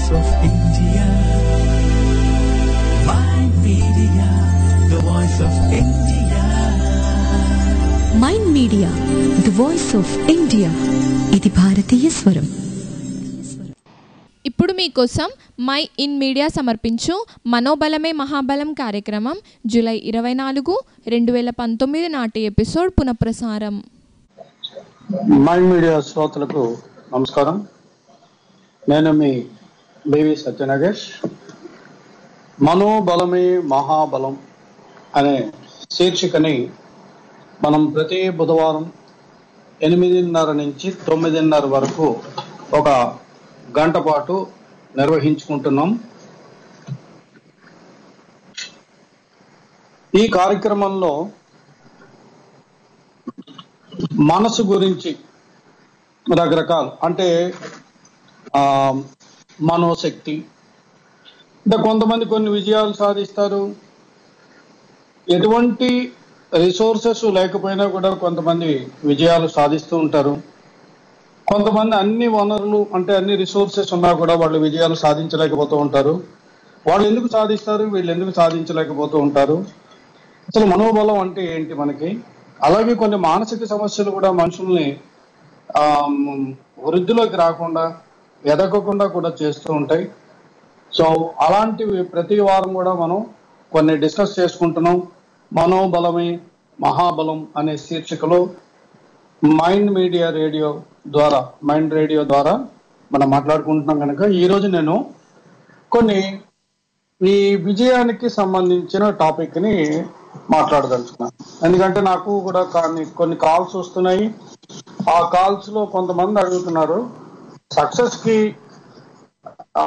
voice of India. My media, the voice of India. Mind media the voice of India ఇది భారతీయ స్వరం ఇప్పుడు మీకోసం మై ఇన్ మీడియా సమర్పించు మనోబలమే మహాబలం కార్యక్రమం జూలై ఇరవై నాలుగు రెండు వేల పంతొమ్మిది నాటి ఎపిసోడ్ పునఃప్రసారం మైండ్ మీడియా శ్రోతలకు నమస్కారం నేను మీ బేవి సత్యనాగేష్ మనోబలమే మహాబలం అనే శీర్షికని మనం ప్రతి బుధవారం ఎనిమిదిన్నర నుంచి తొమ్మిదిన్నర వరకు ఒక గంట పాటు నిర్వహించుకుంటున్నాం ఈ కార్యక్రమంలో మనసు గురించి రకరకాలు అంటే ఆ, మనోశక్తి అంటే కొంతమంది కొన్ని విజయాలు సాధిస్తారు ఎటువంటి రిసోర్సెస్ లేకపోయినా కూడా కొంతమంది విజయాలు సాధిస్తూ ఉంటారు కొంతమంది అన్ని వనరులు అంటే అన్ని రిసోర్సెస్ ఉన్నా కూడా వాళ్ళు విజయాలు సాధించలేకపోతూ ఉంటారు వాళ్ళు ఎందుకు సాధిస్తారు వీళ్ళు ఎందుకు సాధించలేకపోతూ ఉంటారు అసలు మనోబలం అంటే ఏంటి మనకి అలాగే కొన్ని మానసిక సమస్యలు కూడా మనుషుల్ని ఆ, మ్, వృద్ధిలోకి రాకుండా ఎదగకుండా కూడా చేస్తూ ఉంటాయి సో అలాంటివి ప్రతి వారం కూడా మనం కొన్ని డిస్కస్ చేసుకుంటున్నాం మనోబలమే మహాబలం అనే శీర్షికలో మైండ్ మీడియా రేడియో ద్వారా మైండ్ రేడియో ద్వారా మనం మాట్లాడుకుంటున్నాం కనుక ఈరోజు నేను కొన్ని ఈ విజయానికి సంబంధించిన టాపిక్ ని మాట్లాడదలుచుకున్నాను ఎందుకంటే నాకు కూడా కొన్ని కొన్ని కాల్స్ వస్తున్నాయి ఆ కాల్స్ లో కొంతమంది అడుగుతున్నారు సక్సెస్ కి ఆ,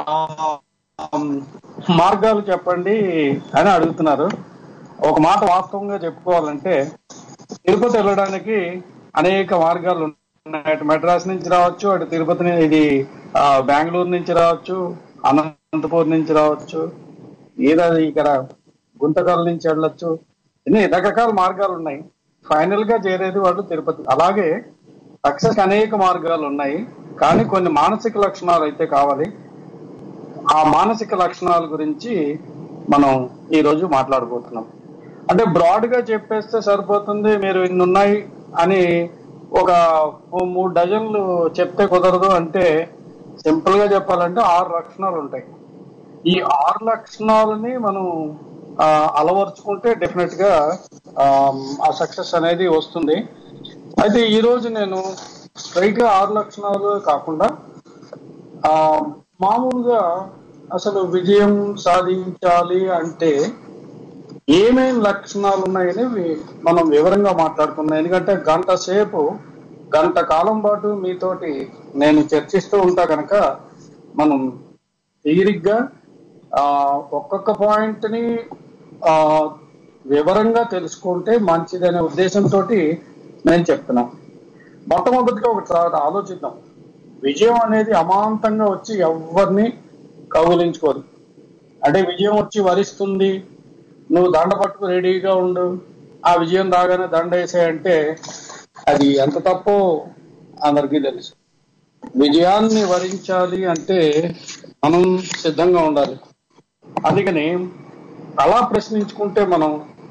మార్గాలు చెప్పండి అని అడుగుతున్నారు ఒక మాట వాస్తవంగా చెప్పుకోవాలంటే తిరుపతి వెళ్ళడానికి అనేక మార్గాలు ఉన్నాయి అటు మెడ్రాస్ నుంచి రావచ్చు అటు తిరుపతి ని- ఇది ఆ, బెంగళూరు నుంచి రావచ్చు అనంతపూర్ నుంచి రావచ్చు ఏదో ఇక్కడ గుంతకల్ నుంచి వెళ్ళొచ్చు ఇన్ని రకరకాల మార్గాలు ఉన్నాయి ఫైనల్ గా చేరేది వాళ్ళు తిరుపతి అలాగే సక్సెస్ అనేక మార్గాలు ఉన్నాయి కానీ కొన్ని మానసిక లక్షణాలు అయితే కావాలి ఆ మానసిక లక్షణాల గురించి మనం ఈ రోజు మాట్లాడబోతున్నాం అంటే బ్రాడ్ గా చెప్పేస్తే సరిపోతుంది మీరు ఇన్ని ఉన్నాయి అని ఒక ఓ మూడు డజన్లు చెప్తే కుదరదు అంటే సింపుల్ గా చెప్పాలంటే ఆరు లక్షణాలు ఉంటాయి ఈ ఆరు లక్షణాలని మనం ఆ, అలవర్చుకుంటే డెఫినెట్ గా ఆ, ఆ సక్సెస్ అనేది వస్తుంది అయితే ఈ రోజు నేను స్ట్రైట్ గా ఆరు లక్షణాలు కాకుండా ఆ మామూలుగా అసలు విజయం సాధించాలి అంటే ఏమేం లక్షణాలు ఉన్నాయని వి- మనం వివరంగా మాట్లాడుకున్నాం ఎందుకంటే గంట సేపు గంట కాలం పాటు మీతోటి నేను చర్చిస్తూ ఉంటా కనుక మనం తీరిగ్గా ఆ, ఒక్కొక్క పాయింట్ ని ఆ, వివరంగా తెలుసుకుంటే మంచిదనే ఉద్దేశంతో నేను చెప్తున్నా మొట్టమొదటిగా ఒకసారి ఆలోచిద్దాం విజయం అనేది అమాంతంగా వచ్చి ఎవరిని కౌగులించుకోదు అంటే విజయం వచ్చి వరిస్తుంది నువ్వు దండ పట్టుకు రెడీగా ఉండు ఆ విజయం రాగానే దండ వేసాయంటే అది ఎంత తప్పో అందరికీ తెలుసు విజయాన్ని వరించాలి అంటే మనం సిద్ధంగా ఉండాలి అందుకని అలా ప్రశ్నించుకుంటే మనం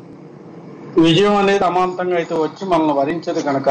విజయం అనేది అమాంతంగా అయితే వచ్చి మనల్ని వరించదు కనుక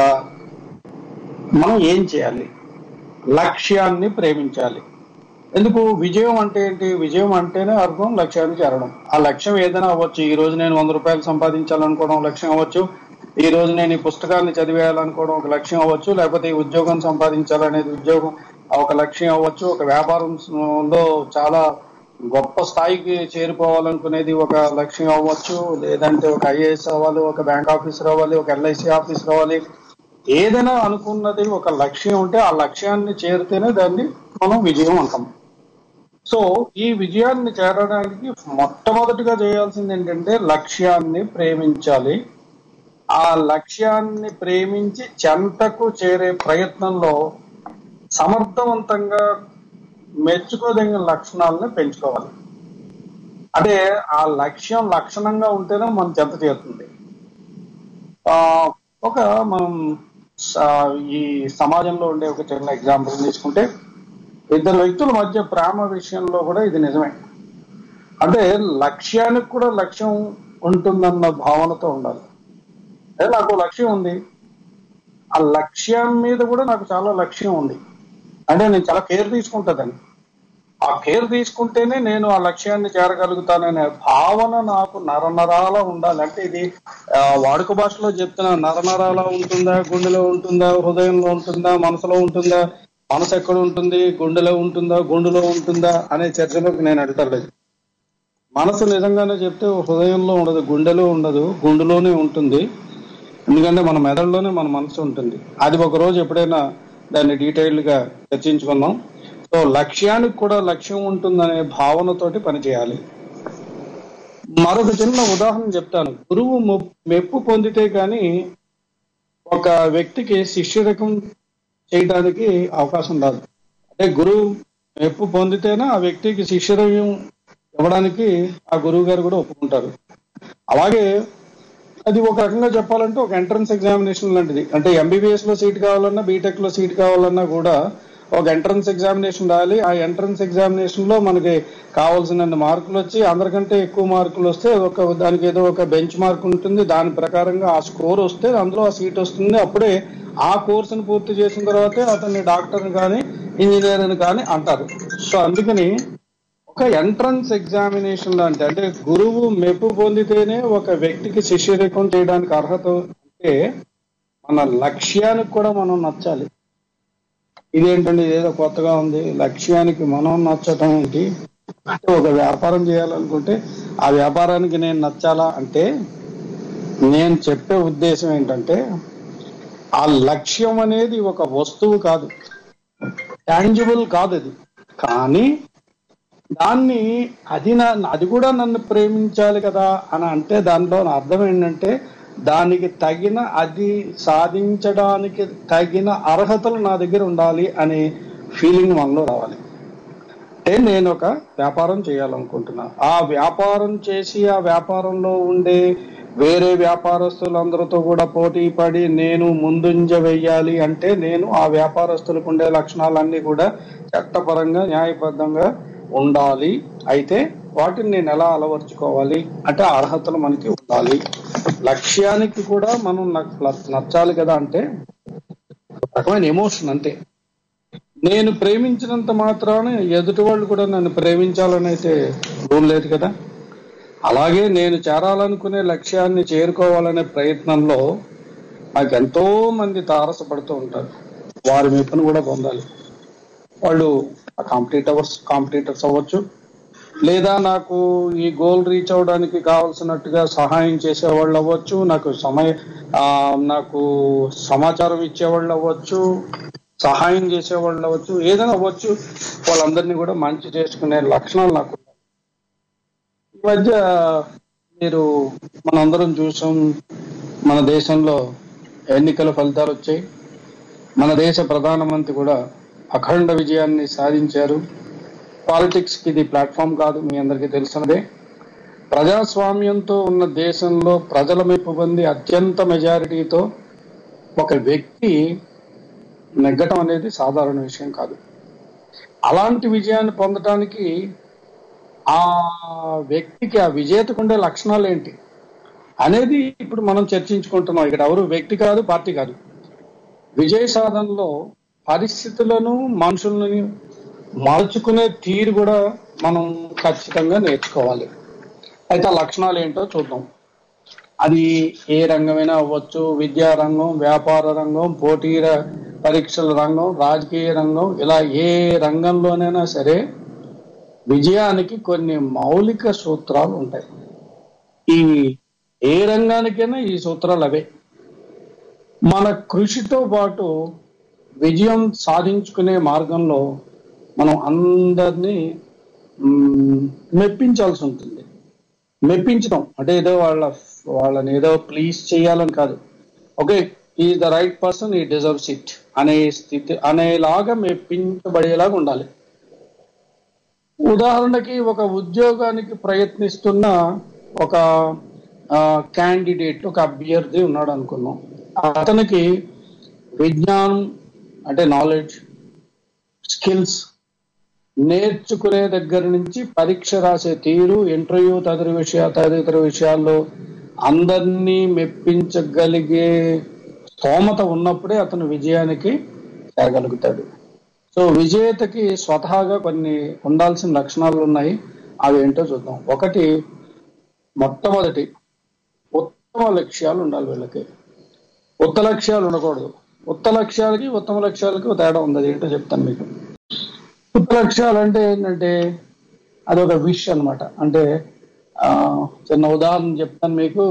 మనం ఏం చేయాలి లక్ష్యాన్ని ప్రేమించాలి ఎందుకు విజయం అంటే ఏంటి విజయం అంటేనే అర్థం లక్ష్యాన్ని చేరడం ఆ లక్ష్యం ఏదైనా అవ్వచ్చు ఈ రోజు నేను వంద రూపాయలు సంపాదించాలనుకోవడం ఒక లక్ష్యం అవ్వచ్చు ఈ రోజు నేను ఈ పుస్తకాన్ని చదివేయాలనుకోవడం ఒక లక్ష్యం అవ్వచ్చు లేకపోతే ఈ ఉద్యోగం సంపాదించాలనేది ఉద్యోగం ఒక లక్ష్యం అవ్వచ్చు ఒక వ్యాపారంలో చాలా గొప్ప స్థాయికి చేరుకోవాలనుకునేది ఒక లక్ష్యం అవ్వచ్చు లేదంటే ఒక ఐఏఎస్ అవ్వాలి ఒక బ్యాంక్ ఆఫీసర్ అవ్వాలి ఒక ఎల్ఐసి ఆఫీసర్ అవ్వాలి ఏదైనా అనుకున్నది ఒక లక్ష్యం ఉంటే ఆ లక్ష్యాన్ని చేరితేనే దాన్ని మనం విజయం అంటాం సో ఈ విజయాన్ని చేరడానికి మొట్టమొదటిగా చేయాల్సింది ఏంటంటే లక్ష్యాన్ని ప్రేమించాలి ఆ లక్ష్యాన్ని ప్రేమించి చెంతకు చేరే ప్రయత్నంలో సమర్థవంతంగా మెచ్చుకోదగిన లక్షణాలను పెంచుకోవాలి అంటే ఆ లక్ష్యం లక్షణంగా ఉంటేనే మనం చెంత చేరుతుంది ఆ, ఒక మనం స- ఈ సమాజంలో ఉండే ఒక చిన్న ఎగ్జాంపుల్ తీసుకుంటే ఇద్దరు వ్యక్తుల మధ్య ప్రేమ విషయంలో కూడా ఇది నిజమే అంటే లక్ష్యానికి కూడా లక్ష్యం ఉంటుందన్న భావనతో ఉండాలి అదే నాకు లక్ష్యం ఉంది ఆ లక్ష్యం మీద కూడా నాకు చాలా లక్ష్యం ఉంది అంటే నేను చాలా కేర్ తీసుకుంటుందని ఆ కేర్ తీసుకుంటేనే నేను ఆ లక్ష్యాన్ని చేరగలుగుతాననే భావన నాకు నరనరాల ఉండాలి అంటే ఇది ఆ, వాడుక భాషలో చెప్తున్నా నరనరాల ఉంటుందా గుండెలో ఉంటుందా హృదయంలో ఉంటుందా మనసులో ఉంటుందా మనసు ఎక్కడ ఉంటుంది గుండెలో ఉంటుందా గుండెలో ఉంటుందా అనే చర్చలోకి నేను అడగలేదు మనసు నిజంగానే చెప్తే హృదయంలో ఉండదు గుండెలో ఉండదు గుండెలోనే ఉంటుంది ఎందుకంటే మన మెదడులోనే మన మనసు ఉంటుంది అది ఒక రోజు ఎప్పుడైనా దాన్ని డీటెయిల్డ్ గా చర్చించుకుందాం సో లక్ష్యానికి కూడా లక్ష్యం ఉంటుందనే భావనతోటి పనిచేయాలి మరొక చిన్న ఉదాహరణ చెప్తాను గురువు మొ- మెప్పు పొందితే గాని ఒక వ్యక్తికి శిష్యరకం చేయడానికి అవకాశం రాదు అంటే గురువు మెప్పు పొందితేనే ఆ వ్యక్తికి శిష్యరకం ఇవ్వడానికి ఆ గురువు గారు కూడా ఒప్పుకుంటారు అలాగే అది ఒక రకంగా చెప్పాలంటే ఒక ఎంట్రన్స్ ఎగ్జామినేషన్ లాంటిది అంటే ఎంబీబీఎస్ లో సీట్ కావాలన్నా బీటెక్ లో సీట్ కావాలన్నా కూడా ఒక ఎంట్రన్స్ ఎగ్జామినేషన్ రాయాలి ఆ ఎంట్రన్స్ ఎగ్జామినేషన్ లో మనకి కావాల్సిన మార్కులు వచ్చి అందరికంటే ఎక్కువ మార్కులు వస్తే ఒక దానికి ఏదో ఒక బెంచ్ మార్క్ ఉంటుంది దాని ప్రకారంగా ఆ స్కోర్ వస్తే అందులో ఆ సీట్ వస్తుంది అప్పుడే ఆ కోర్సును పూర్తి చేసిన తర్వాతే అతన్ని డాక్టర్ కానీ ఇంజనీర్ అని కానీ అంటారు సో అందుకని ఒక ఎంట్రన్స్ ఎగ్జామినేషన్ లాంటి అంటే గురువు మెప్పు పొందితేనే ఒక వ్యక్తికి శిష్యరేఖం చేయడానికి అర్హత అంటే మన లక్ష్యానికి కూడా మనం నచ్చాలి ఇదేంటండి ఇదేదో కొత్తగా ఉంది లక్ష్యానికి మనం నచ్చటం ఏంటి అంటే ఒక వ్యాపారం చేయాలనుకుంటే ఆ వ్యాపారానికి నేను నచ్చాలా అంటే నేను చెప్పే ఉద్దేశం ఏంటంటే ఆ లక్ష్యం అనేది ఒక వస్తువు కాదు టాంజిబుల్ కాదు అది కానీ దాన్ని అది నా అది కూడా నన్ను ప్రేమించాలి కదా అని అంటే దాంట్లో నా అర్థం ఏంటంటే దానికి తగిన అది సాధించడానికి తగిన అర్హతలు నా దగ్గర ఉండాలి అనే ఫీలింగ్ మనలో రావాలి అంటే నేను ఒక వ్యాపారం చేయాలనుకుంటున్నా ఆ వ్యాపారం చేసి ఆ వ్యాపారంలో ఉండే వేరే వ్యాపారస్తులందరితో కూడా పోటీ పడి నేను ముందుంజ వెయ్యాలి అంటే నేను ఆ వ్యాపారస్తులకు ఉండే లక్షణాలన్నీ కూడా చట్టపరంగా న్యాయబద్ధంగా ఉండాలి అయితే వాటిని నేను ఎలా అలవర్చుకోవాలి అంటే ఆ అర్హతలు మనకి ఉండాలి లక్ష్యానికి కూడా మనం నచ్చ- నచ్చాలి కదా అంటే ఒక రకమైన ఎమోషన్ అంతే నేను ప్రేమించినంత మాత్రాన ఎదుటి వాళ్ళు కూడా నన్ను ప్రేమించాలని అయితే రూల్ లేదు కదా అలాగే నేను చేరాలనుకునే లక్ష్యాన్ని చేరుకోవాలనే ప్రయత్నంలో నాకు ఎంతో మంది తారసపడుతూ ఉంటారు వారి మెప్పును కూడా పొందాలి వాళ్ళు కాంపిటేటర్స్ కాంపిటేటర్స్ అవ్వచ్చు లేదా నాకు ఈ గోల్ రీచ్ అవడానికి కావాల్సినట్టుగా సహాయం చేసేవాళ్ళు అవ్వచ్చు నాకు సమయ ఆ, నాకు సమాచారం ఇచ్చేవాళ్ళు అవ్వచ్చు సహాయం చేసేవాళ్ళు అవ్వచ్చు ఏదైనా అవ్వచ్చు వాళ్ళందరినీ కూడా మంచి చేసుకునే లక్షణాలు నాకు ఉన్నాయి. ఈ మధ్య మీరు మనందరం చూసాం మన దేశంలో ఎన్నికల ఫలితాలు వచ్చాయి మన దేశ ప్రధానమంత్రి కూడా అఖండ విజయాన్ని సాధించారు పాలిటిక్స్ కి ఇది ప్లాట్ఫామ్ కాదు మీ అందరికీ తెలిసినదే ప్రజాస్వామ్యంతో ఉన్న దేశంలో ప్రజల మెప్పు పొంది అత్యంత మెజారిటీతో ఒక వ్యక్తి నెగ్గటం అనేది సాధారణ విషయం కాదు అలాంటి విజయాన్ని పొందటానికి ఆ వ్యక్తికి ఆ విజేతకు ఉండే లక్షణాలు ఏంటి అనేది ఇప్పుడు మనం చర్చించుకుంటున్నాం ఇక్కడ ఎవరు వ్యక్తి కాదు పార్టీ కాదు విజయ సాధనలో పరిస్థితులను మనుషులని మార్చుకునే తీరు కూడా మనం ఖచ్చితంగా నేర్చుకోవాలి అయితే ఆ లక్షణాలు ఏంటో చూద్దాం అది ఏ రంగమైనా అవ్వచ్చు విద్యా రంగం వ్యాపార రంగం పోటీ ర- పరీక్షల రంగం రాజకీయ రంగం ఇలా ఏ రంగంలోనైనా సరే విజయానికి కొన్ని మౌలిక సూత్రాలు ఉంటాయి ఈ ఏ రంగానికైనా ఈ సూత్రాలు అవే మన కృషితో పాటు విజయం సాధించుకునే మార్గంలో మనం అందరినీ మ్, మెప్పించాల్సి ఉంటుంది మెప్పించడం అంటే ఏదో వాళ్ళ వాళ్ళని ఏదో ప్లీజ్ చేయాలని కాదు okay he the right person he deserves it అనే స్థితి అనేలాగా మెప్పించబడేలాగా ఉండాలి ఉదాహరణకి ఒక ఉద్యోగానికి ప్రయత్నిస్తున్న ఒక క్యాండిడేట్ ఒక అభ్యర్థి ఉన్నాడు అనుకున్నాం అతనికి విజ్ఞానం అంటే నాలెడ్జ్ స్కిల్స్ నేర్చుకునే దగ్గర నుంచి పరీక్ష రాసే తీరు ఇంటర్వ్యూ తదితర విషయ తదితర విషయాల్లో అందరినీ మెప్పించగలిగే స్తోమత ఉన్నప్పుడే అతను విజయానికి చేరగలుగుతాడు సో విజేతకి స్వతహాగా కొన్ని ఉండాల్సిన లక్షణాలు ఉన్నాయి అవి ఏంటో చూద్దాం ఒకటి మొట్టమొదటి ఉత్తమ లక్ష్యాలు ఉండాలి వీళ్ళకి ఉత్త లక్ష్యాలు ఉండకూడదు ఉత్త లక్ష్యాలకి ఉత్తమ లక్ష్యాలకి ఒక తేడా ఉంది అది ఏంటో చెప్తాను మీకు ఉత్త లక్ష్యాలు అంటే ఏంటంటే అదొక విష్ అన్నమాట అంటే ఆ, చిన్న ఉదాహరణ చెప్తాను మీకు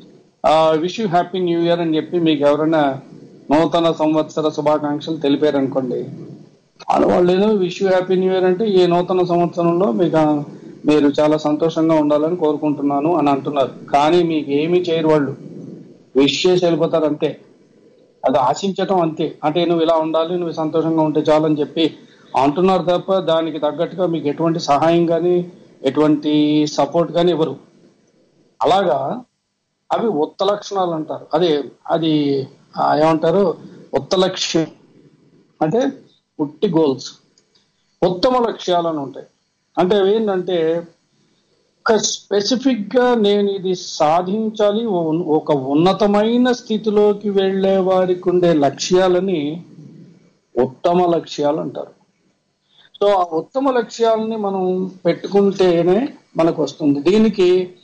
wish you happy new year అని చెప్పి మీకు ఎవరైనా నూతన సంవత్సర శుభాకాంక్షలు తెలిపారు అనుకోండి వాళ్ళు వాళ్ళు ఏదో wish you happy new year అంటే ఈ నూతన సంవత్సరంలో మీకు ఆ, మీరు చాలా సంతోషంగా ఉండాలని కోరుకుంటున్నాను అని అంటున్నారు కానీ మీకు ఏమీ చేయరు వాళ్ళు విష్ చేసి వెళ్ళిపోతారు అంతే అది ఆశించటం అంతే అంటే నువ్వు ఇలా ఉండాలి నువ్వు సంతోషంగా ఉంటే చాలు అని చెప్పి అంటున్నారు తప్ప దానికి తగ్గట్టుగా మీకు ఎటువంటి సహాయం కానీ ఎటువంటి సపోర్ట్ కానీ ఇవ్వరు అలాగా అవి ఉత్త లక్షణాలు అంటారు అదే అది ఆ, ఏమంటారు ఉత్త లక్ష్యం అంటే పుట్టి గోల్స్ ఉత్తమ లక్ష్యాలు అని ఉంటాయి అంటే అవి ఏంటంటే ఒక స్పెసిఫిక్ గా నేను ఇది సాధించాలి ఉన్- ఒక ఉన్నతమైన స్థితిలోకి వెళ్ళే వారికి ఉండే లక్ష్యాలని ఉత్తమ లక్ష్యాలు అంటారు సో ఆ ఉత్తమ లక్ష్యాలని మనం పెట్టుకుంటేనే మనకు వస్తుంది దీనికి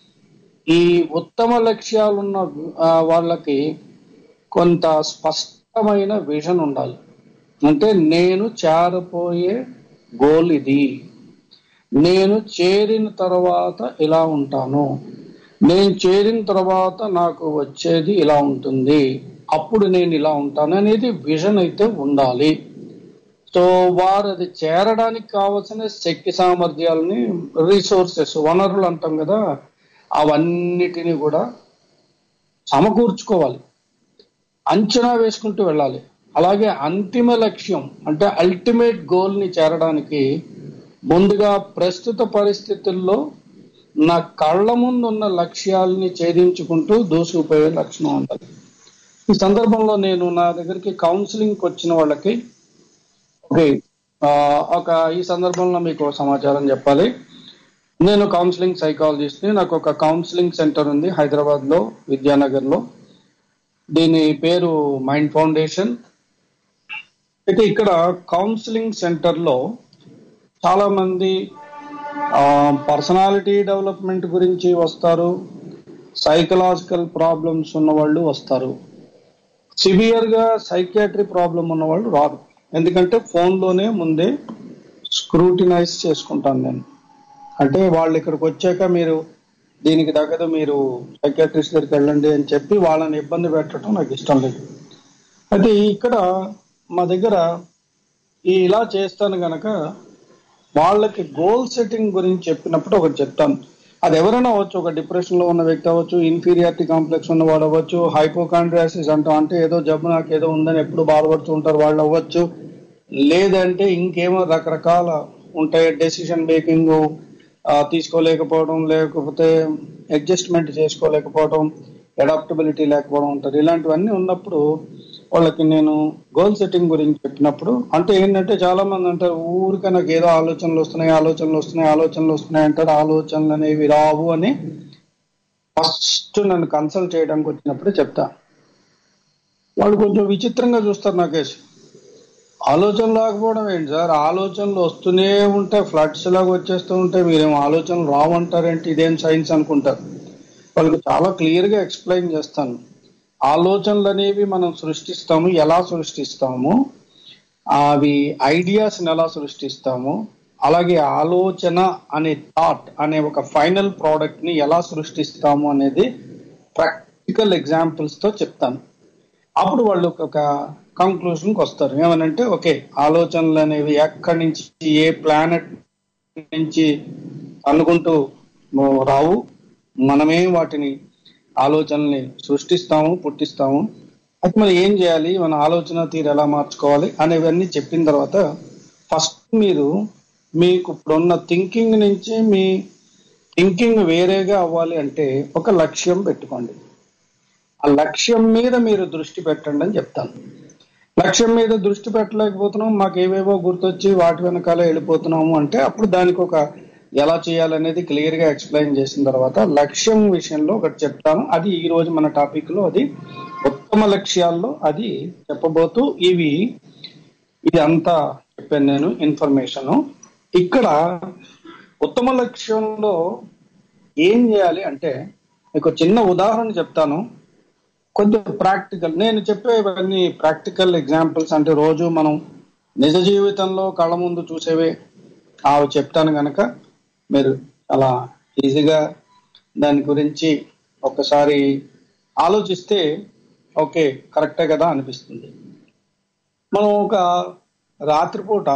ఈ ఉత్తమ లక్ష్యాలున్న ఆ, వాళ్ళకి కొంత స్పష్టమైన విజన్ ఉండాలి అంటే నేను చేరపోయే గోల్ ఇది నేను చేరిన తర్వాత ఇలా ఉంటాను నేను చేరిన తర్వాత నాకు వచ్చేది ఇలా ఉంటుంది అప్పుడు నేను ఇలా ఉంటాను అనేది విజన్ అయితే ఉండాలి సో వారు అది చేరడానికి కావలసిన శక్తి సామర్థ్యాలని రిసోర్సెస్ వనరులు అంటాం కదా అవన్నిటిని కూడా సమకూర్చుకోవాలి అంచనా వేసుకుంటూ వెళ్ళాలి అలాగే అంతిమ లక్ష్యం అంటే అల్టిమేట్ గోల్ ని చేరడానికి ముందుగా ప్రస్తుత పరిస్థితుల్లో నా కళ్ళ ముందు ఉన్న లక్ష్యాలని ఛేదించుకుంటూ దూసుకుపోయే లక్షణం ఉండాలి ఈ సందర్భంలో నేను నా దగ్గరికి కౌన్సిలింగ్ వచ్చిన వాళ్ళకి ఓకే ఆ, ఒక ఈ సందర్భంలో మీకు ఒక సమాచారం చెప్పాలి నేను కౌన్సిలింగ్ సైకాలజిస్ట్ ని నాకు ఒక కౌన్సిలింగ్ సెంటర్ ఉంది హైదరాబాద్ లో విద్యానగర్ లో దీని పేరు మైండ్ ఫౌండేషన్ అయితే ఇక్కడ కౌన్సిలింగ్ సెంటర్ లో చాలా మంది పర్సనాలిటీ డెవలప్మెంట్ గురించి వస్తారు సైకలాజికల్ ప్రాబ్లమ్స్ ఉన్న వాళ్ళు వస్తారు సివియర్ గా సైకియాట్రీ ప్రాబ్లం ఉన్న వాళ్ళు రారు ఎందుకంటే ఫోన్ లోనే ముందే స్క్రూటినైజ్ చేసుకుంటాను నేను అంటే వాళ్ళు ఇక్కడికి వచ్చాక మీరు దీనికి తగ్గదు మీరు సైకియాట్రిస్ట్ దగ్గరికి వెళ్ళండి అని చెప్పి వాళ్ళని ఇబ్బంది పెట్టడం నాకు ఇష్టం లేదు అయితే ఇక్కడ మా దగ్గర ఈ ఇలా చేస్తాను గనక వాళ్ళకి గోల్ సెట్టింగ్ గురించి చెప్పినప్పుడు ఒకటి చెప్తాను అది ఎవరైనా అవ్వచ్చు ఒక డిప్రెషన్ లో ఉన్న వ్యక్తి అవ్వచ్చు ఇన్ఫీరియారిటీ కాంప్లెక్స్ ఉన్న వాడు అవ్వచ్చు హైపోకాండ్రియాసిస్ అంటాం అంటే ఏదో జబ్బు నాకు ఏదో ఉందని ఎప్పుడు బాధపడుతూ ఉంటారు వాళ్ళు అవ్వచ్చు లేదంటే ఇంకేమో రకరకాల ఉంటాయి డెసిషన్ మేకింగ్ తీసుకోలేకపోవడం లేకపోతే అడ్జస్ట్మెంట్ చేసుకోలేకపోవడం అడాప్టబిలిటీ లేకపోవడం ఉంటుంది ఇలాంటివన్నీ ఉన్నప్పుడు వాళ్ళకి నేను గోల్ సెట్టింగ్ గురించి చెప్పినప్పుడు అంటే ఏంటంటే చాలా మంది అంటారు ఊరికే నాకు ఏదో ఆలోచనలు వస్తున్నాయి ఆలోచనలు వస్తున్నాయి ఆలోచనలు వస్తున్నాయి అంటారు ఆలోచనలు అనేవి రావు అని ఫస్ట్ నన్ను కన్సల్ట్ చేయడానికి వచ్చినప్పుడు చెప్తా వాళ్ళు కొంచెం విచిత్రంగా చూస్తారు నాకేసి ఆలోచనలు రాకపోవడం ఏంటి సార్ ఆలోచనలు వస్తూనే ఉంటాయి ఫ్లడ్స్ లాగా వచ్చేస్తూ ఉంటాయి మీరేం ఆలోచనలు రావంటారేంటి ఇదేం సైన్స్ అనుకుంటారు వాళ్ళకి చాలా క్లియర్ గా ఎక్స్ప్లెయిన్ చేస్తాను ఆలోచనలు అనేవి మనం సృష్టిస్తాము ఎలా సృష్టిస్తాము అవి ఐడియాస్ ఎలా సృష్టిస్తాము అలాగే ఆలోచన అనే థాట్ అనే ఒక ఫైనల్ ప్రోడక్ట్ ని ఎలా సృష్టిస్తాము అనేది ప్రాక్టికల్ ఎగ్జాంపుల్స్ తో చెప్తాను అప్పుడు వాళ్ళు ఒక కంక్లూజన్ కి వస్తారు ఏమనంటే ఓకే ఆలోచనలు అనేవి ఎక్కడి నుంచి ఏ ప్లానెట్ నుంచి అనుకుంటూ రావు మనమే వాటిని ఆలోచనల్ని సృష్టిస్తాము పుట్టిస్తాము అయితే మనం ఏం చేయాలి మన ఆలోచన తీరు ఎలా మార్చుకోవాలి అనేవన్నీ చెప్పిన తర్వాత ఫస్ట్ మీరు మీకు ఇప్పుడున్న థింకింగ్ నుంచి మీ థింకింగ్ వేరేగా అవ్వాలి అంటే ఒక లక్ష్యం పెట్టుకోండి ఆ లక్ష్యం మీద మీరు దృష్టి పెట్టండి అని చెప్తాను లక్ష్యం మీద దృష్టి పెట్టలేకపోతున్నాం మాకు ఏవేవో గుర్తొచ్చి వాటి వెనకాల వెళ్ళిపోతున్నాము అంటే అప్పుడు దానికి ఒక ఎలా చేయాలనేది క్లియర్ గా ఎక్స్ప్లెయిన్ చేసిన తర్వాత లక్ష్యం విషయంలో ఒకటి చెప్తాను అది ఈ రోజు మన టాపిక్ లో అది ఉత్తమ లక్ష్యాల్లో అది చెప్పబోతూ ఇవి ఇది అంతా చెప్పాను నేను ఇన్ఫర్మేషన్ ఇక్కడ ఉత్తమ లక్ష్యంలో ఏం చేయాలి అంటే మీకు చిన్న ఉదాహరణ చెప్తాను కొద్ది ప్రాక్టికల్ నేను చెప్పేవన్నీ ప్రాక్టికల్ ఎగ్జాంపుల్స్ అంటే రోజు మనం నిజ జీవితంలో కళ్ళ ముందు చూసేవే అవి చెప్తాను కనుక మీరు అలా ఈజీగా దాని గురించి ఒకసారి ఆలోచిస్తే ఓకే కరెక్టే కదా అనిపిస్తుంది మనం ఒక రాత్రిపూట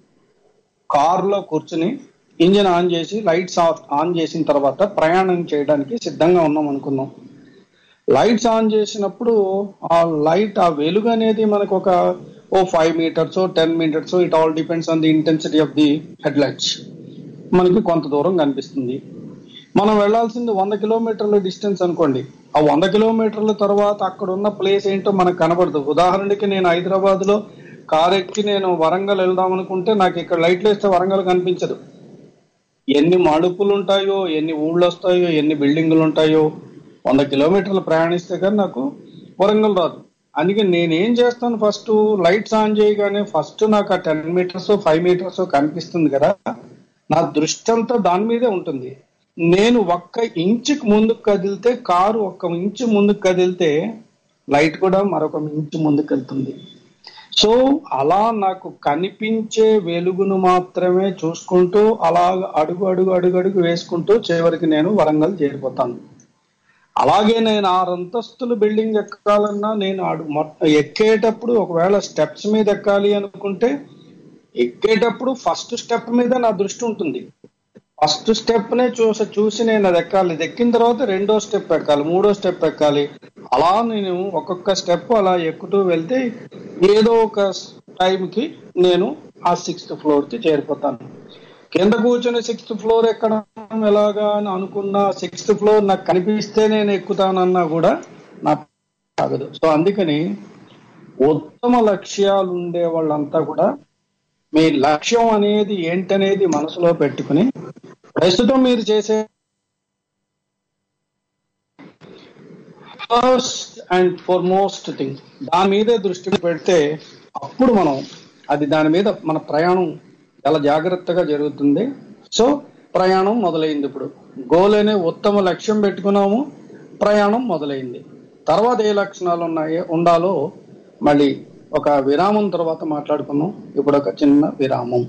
కారులో కూర్చుని ఇంజిన్ ఆన్ చేసి లైట్స్ ఆఫ్ ఆన్ చేసిన తర్వాత ప్రయాణం చేయడానికి సిద్ధంగా ఉన్నాం అనుకుందాం లైట్స్ ఆన్ చేసినప్పుడు ఆ లైట్ ఆ వెలుగు అనేది మనకు ఒక ఓ five metres ten metres it all depends on the intensity of the head lights మనకి కొంత దూరం కనిపిస్తుంది మనం వెళ్లాల్సింది వంద కిలోమీటర్ల డిస్టెన్స్ అనుకోండి ఆ వంద కిలోమీటర్ల తర్వాత అక్కడ ఉన్న ప్లేస్ ఏంటో మనకు కనబడదు ఉదాహరణకి నేను హైదరాబాద్ లో కార్ ఎక్కి నేను వరంగల్ వెళ్దాం అనుకుంటే నాకు ఇక్కడ లైట్లు వేస్తే వరంగల్ కనిపించదు ఎన్ని మడుపులు ఉంటాయో ఎన్ని ఊళ్ళు వస్తాయో ఎన్ని బిల్డింగులు ఉంటాయో వంద కిలోమీటర్లు ప్రయాణిస్తే కానీ నాకు వరంగల్ రాదు అందుకే నేనేం చేస్తాను ఫస్ట్ లైట్స్ ఆన్ చేయగానే ఫస్ట్ నాకు ఆ టెన్ మీటర్స్ ఫైవ్ మీటర్స్ కనిపిస్తుంది కదా నా దృష్టి అంతా దాని మీదే ఉంటుంది నేను ఒక్క ఇంచుకు ముందుకు కదిలితే కారు ఒక్క ఇంచు ముందుకు కదిలితే లైట్ కూడా మరొక ఇంచు ముందుకు వెళ్తుంది సో అలా నాకు కనిపించే వెలుగును మాత్రమే చూసుకుంటూ అలా అడుగు అడుగు అడుగు అడుగు వేసుకుంటూ చివరికి నేను వరంగల్ చేరిపోతాను అలాగే నేను ఆరంతస్తులు బిల్డింగ్ ఎక్కాలన్నా నేను అడుగు మొత్తం ఎక్కేటప్పుడు ఒకవేళ స్టెప్స్ మీద ఎక్కాలి అనుకుంటే ఎక్కేటప్పుడు ఫస్ట్ స్టెప్ మీద నా దృష్టి ఉంటుంది ఫస్ట్ స్టెప్ నే చూసి చూసి నేను అది ఎక్కాలి ఇది ఎక్కిన తర్వాత రెండో స్టెప్ ఎక్కాలి మూడో స్టెప్ ఎక్కాలి అలా నేను ఒక్కొక్క స్టెప్ అలా ఎక్కుతూ వెళ్తే ఏదో ఒక టైంకి నేను ఆ సిక్స్త్ ఫ్లోర్ కి చేరిపోతాను కింద కూర్చొని సిక్స్త్ ఫ్లోర్ ఎక్కడం ఎలాగా అని అనుకున్నా సిక్స్త్ ఫ్లోర్ నాకు కనిపిస్తే నేను ఎక్కుతానన్నా కూడా నాకు ఆగదు సో అందుకని ఉత్తమ లక్ష్యాలు ఉండే వాళ్ళంతా కూడా మీ లక్ష్యం అనేది ఏంటనేది మనసులో పెట్టుకుని ప్రస్తుతం మీరు చేసే ఫస్ట్ అండ్ ఫార్మోస్ట్ థింగ్ దాని మీదే దృష్టి పెడితే అప్పుడు మనం అది దాని మీద మన ప్రయాణం చాలా జాగ్రత్తగా జరుగుతుంది సో ప్రయాణం మొదలైంది ఇప్పుడు గోల్ అనే ఉత్తమ లక్ష్యం పెట్టుకున్నాము ప్రయాణం మొదలైంది తర్వాత ఏ లక్షణాలు ఉన్నాయి ఉండాలో మళ్ళీ ఒక విరామం తర్వాత మాట్లాడుకుందాం ఇప్పుడు ఒక చిన్న విరామం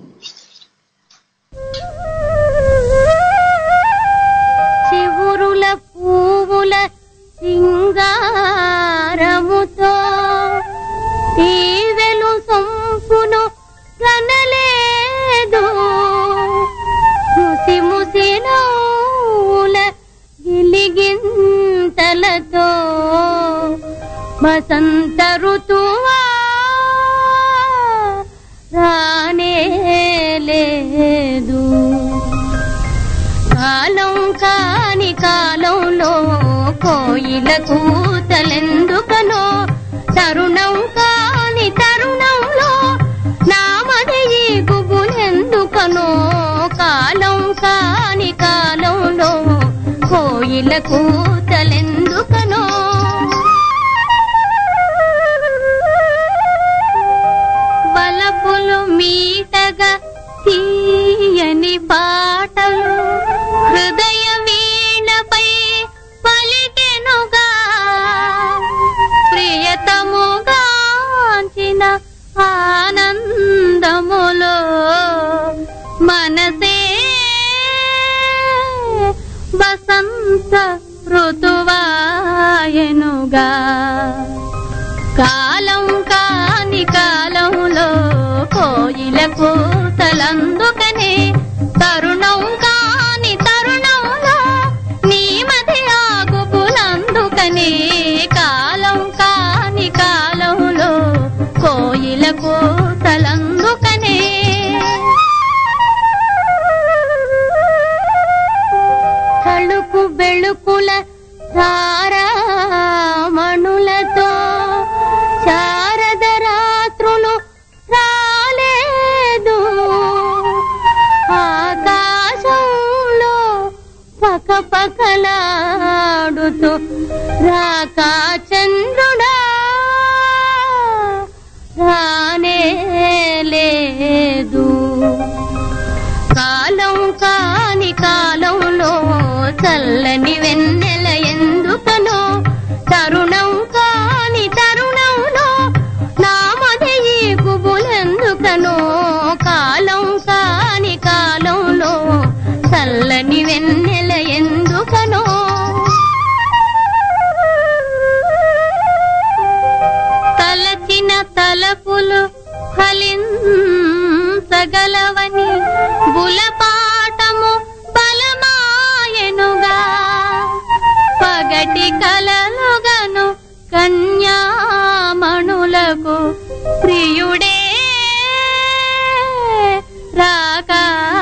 చివురుల పువ్వుల సింగారముతో తీవెలు సొంపును కనలేదు ముసి ముసి నవ్వుల గిలిగింతలతో వసంత ఋతువా రానే లేదు కాలం కాని కాలంలో కోయిల కూతలెందుకనో తరుణం కాని తరుణంలో నామది ఈ గుబులెందుకనో కాలం కాని కాలంలో కోయిల కూతలెందుకనో బలపులు మీటగా తీయని పాటలు హృదయ వీణపై పలికెనుగా ప్రియతముగాంచిన ఆనందములో మనసే వసంత ఋతువాయనుగా కాలం కాని కాలంలో కోయిల కూతలందుకనే తరుణం కాని తరుణంలో నీ మది ఆగుపులందుకనే కాలం కాని కాలంలో కోయిల కూతలందుకనే తళుకు బెళుకుల తారామణులతో శారద రాత్రి పక పకలాడుతూ రాకా చంద్రుడా రానే లేదు కాలం కాని కాలంలో చల్లని వెన్నెల ఎందుకనో తరుణం కాని తరుణంలో నామది ఈ గుబులెందుకనో కాలం కాని కాలంలో చల్లని వెన్నెల ఎందుకనో తలచిన తలపులు ఫలించగలవని బులపాటము బలమాయనుగా పగటి కలలుగను కన్యామణులకు ప్రియుడే రాకా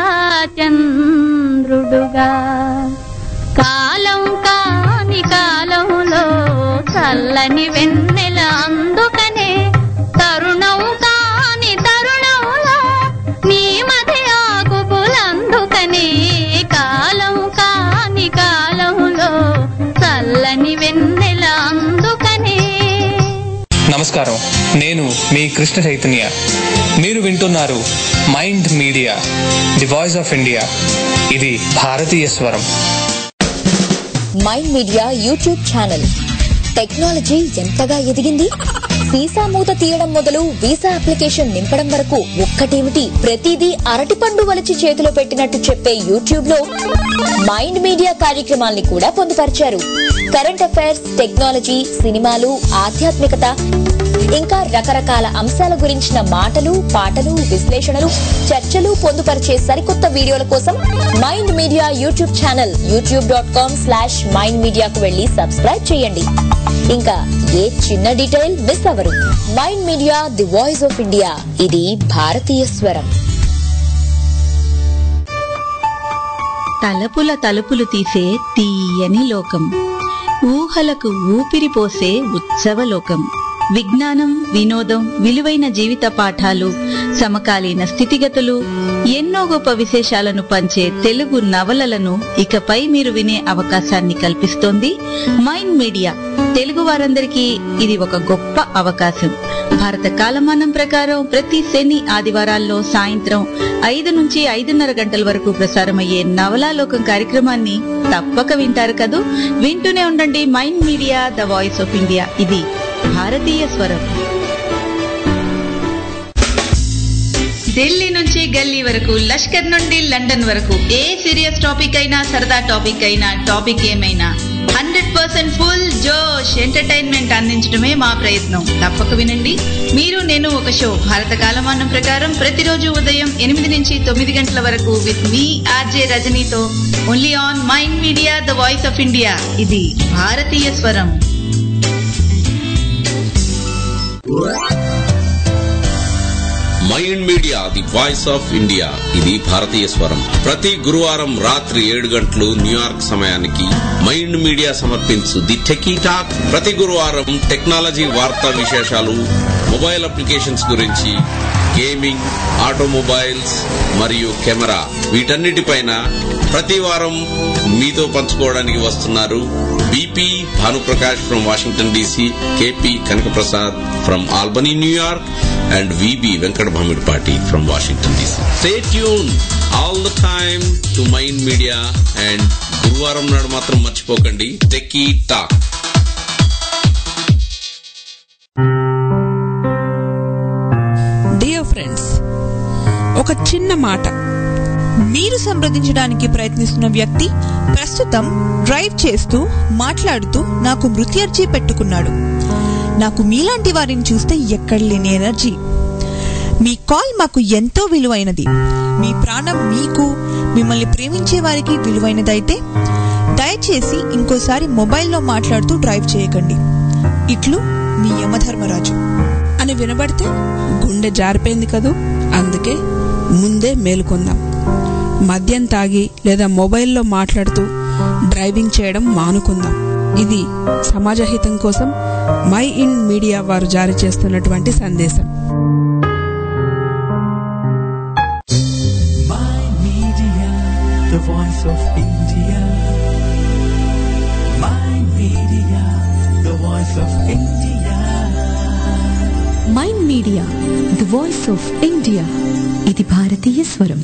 చంద్రుడుగా కాలం కాని కాలంలో చల్లని వెన్నెల అందుకనే తరుణం కాని తరుణంలో నీ మధ్య ఆకుపులందుకనే కాలం కాని కాలంలో చల్లని వెన్నెల అందుకనే నమస్కారం నేను మీ కృష్ణ చైతన్య మీరు వింటున్నారు mind media the voice of India ఇది భారతీయ స్వరం mind media YouTube channel technology ఎంతగా ఎదిగింది వీసా మూత తీయడం మొదలు వీసా అప్లికేషన్ నింపడం వరకు ఒక్కటేమిటి ప్రతిదీ అరటిపండు వలిచి చేతిలో పెట్టినట్టు చెప్పే యూట్యూబ్ లో మైండ్ మీడియా కార్యక్రమాల్ని కూడా పొందుపరిచారు కరెంట్ అఫైర్స్ టెక్నాలజీ సినిమాలు ఆధ్యాత్మికత ఇంకా రకరకాల అంశాల గురించిన మాటలు పాటలు విశ్లేషణలు చర్చలు పొందుపరిచే సరికొత్త వీడియోల కోసం mind media YouTube channel YouTube dot com slash mind మీడియాకు వెళ్లి సబ్స్క్రైబ్ చేయండి ఇంకా ఏ చిన్న డీటెయిల్ మిస్ అవ్వరు mind media the voice of India ఇది భారతీయ స్వరం తలపుల తలుపులు తీసే తీయని లోకం ఊహలకు ఊపిరి పోసే ఉత్సవలోకం విజ్ఞానం వినోదం విలువైన జీవిత పాఠాలు సమకాలీన స్థితిగతులు ఎన్నో గొప్ప విశేషాలను పంచే తెలుగు నవలలను ఇకపై మీరు వినే అవకాశాన్ని కల్పిస్తోంది మైండ్ మీడియా తెలుగు వారందరికీ ఇది ఒక గొప్ప అవకాశం భారత కాలమానం ప్రకారం ప్రతి శని ఆదివారాల్లో సాయంత్రం ఐదు నుంచి ఐదున్నర గంటల వరకు ప్రసారమయ్యే నవలాలోకం కార్యక్రమాన్ని తప్పక వింటారు కదూ వింటూనే ఉండండి mind media the voice of India ఇది భారతీయ స్వరం ఢిల్లీ నుంచి గల్లీ వరకు లష్కర్ నుండి లండన్ వరకు ఏ సీరియస్ టాపిక్ అయినా సరదా టాపిక్ అయినా టాపిక్ ఏమైనా హండ్రెడ్ పర్సెంట్ ఫుల్ జోష్ ఎంటర్టైన్మెంట్ అందించడమే మా ప్రయత్నం తప్పక వినండి మీరు నేను ఒక షో భారత కాలమానం ప్రకారం ప్రతిరోజు ఉదయం ఎనిమిది నుంచి తొమ్మిది గంటల వరకు విత్ మీ ఆర్జే రజనీతో only on mind media the voice of India ఇది భారతీయ స్వరం mind media the voice of India ఇది భారతీయ స్వరం ప్రతి గురువారం రాత్రి ఏడు గంటలు న్యూయార్క్ సమయానికి మైండ్ మీడియా సమర్పించు ది టెకీ టాక్ ప్రతి గురువారం టెక్నాలజీ వార్తా విశేషాలు మొబైల్ అప్లికేషన్స్ గురించి గేమింగ్ ఆటోమొబైల్స్ మరియు కెమెరా వీటన్నిటిపైన ప్రతి వారం మీతో పంచుకోవడానికి వస్తున్నారు BP Bhanuprakash from Washington DC KP Kanakaprasad from Albany New York and VB Venkata Bhamidipati from Washington DC stay tune all the time to mind media and గురువారం నాడు మాత్రం మర్చిపోకండి టెకీ టాక్ డియర్ ఫ్రెండ్స్ ఒక చిన్న మాట మీరు సంప్రదించడానికి ప్రయత్నిస్తున్న వ్యక్తి ప్రస్తుతం డ్రైవ్ చేస్తూ మాట్లాడుతూ నాకు మృత్యర్జీ పెట్టుకున్నాడు నాకు మీలాంటి వారిని చూస్తే ఎక్కడ లేని ఎనర్జీ మీ కాల్ మాకు ఎంతో విలువైనది మీ ప్రాణం మీకు మిమ్మల్ని ప్రేమించే వారికి విలువైనదైతే దయచేసి ఇంకోసారి మొబైల్లో మాట్లాడుతూ డ్రైవ్ చేయకండి ఇట్లు మీ యమధర్మరాజు అని వినబడితే గుండె జారిపోయింది కదూ అందుకే ముందే మేలుకొందాం మద్యం తాగి లేదా మొబైల్లో మాట్లాడుతూ డ్రైవింగ్ చేయడం మానుకుందాం ఇది సమాజహితం కోసం మై ఇన్ మీడియా వారు జారీ చేస్తున్నటువంటి సందేశం My Media, the voice of India. Media the voice of India ఇది భారతీయ స్వరం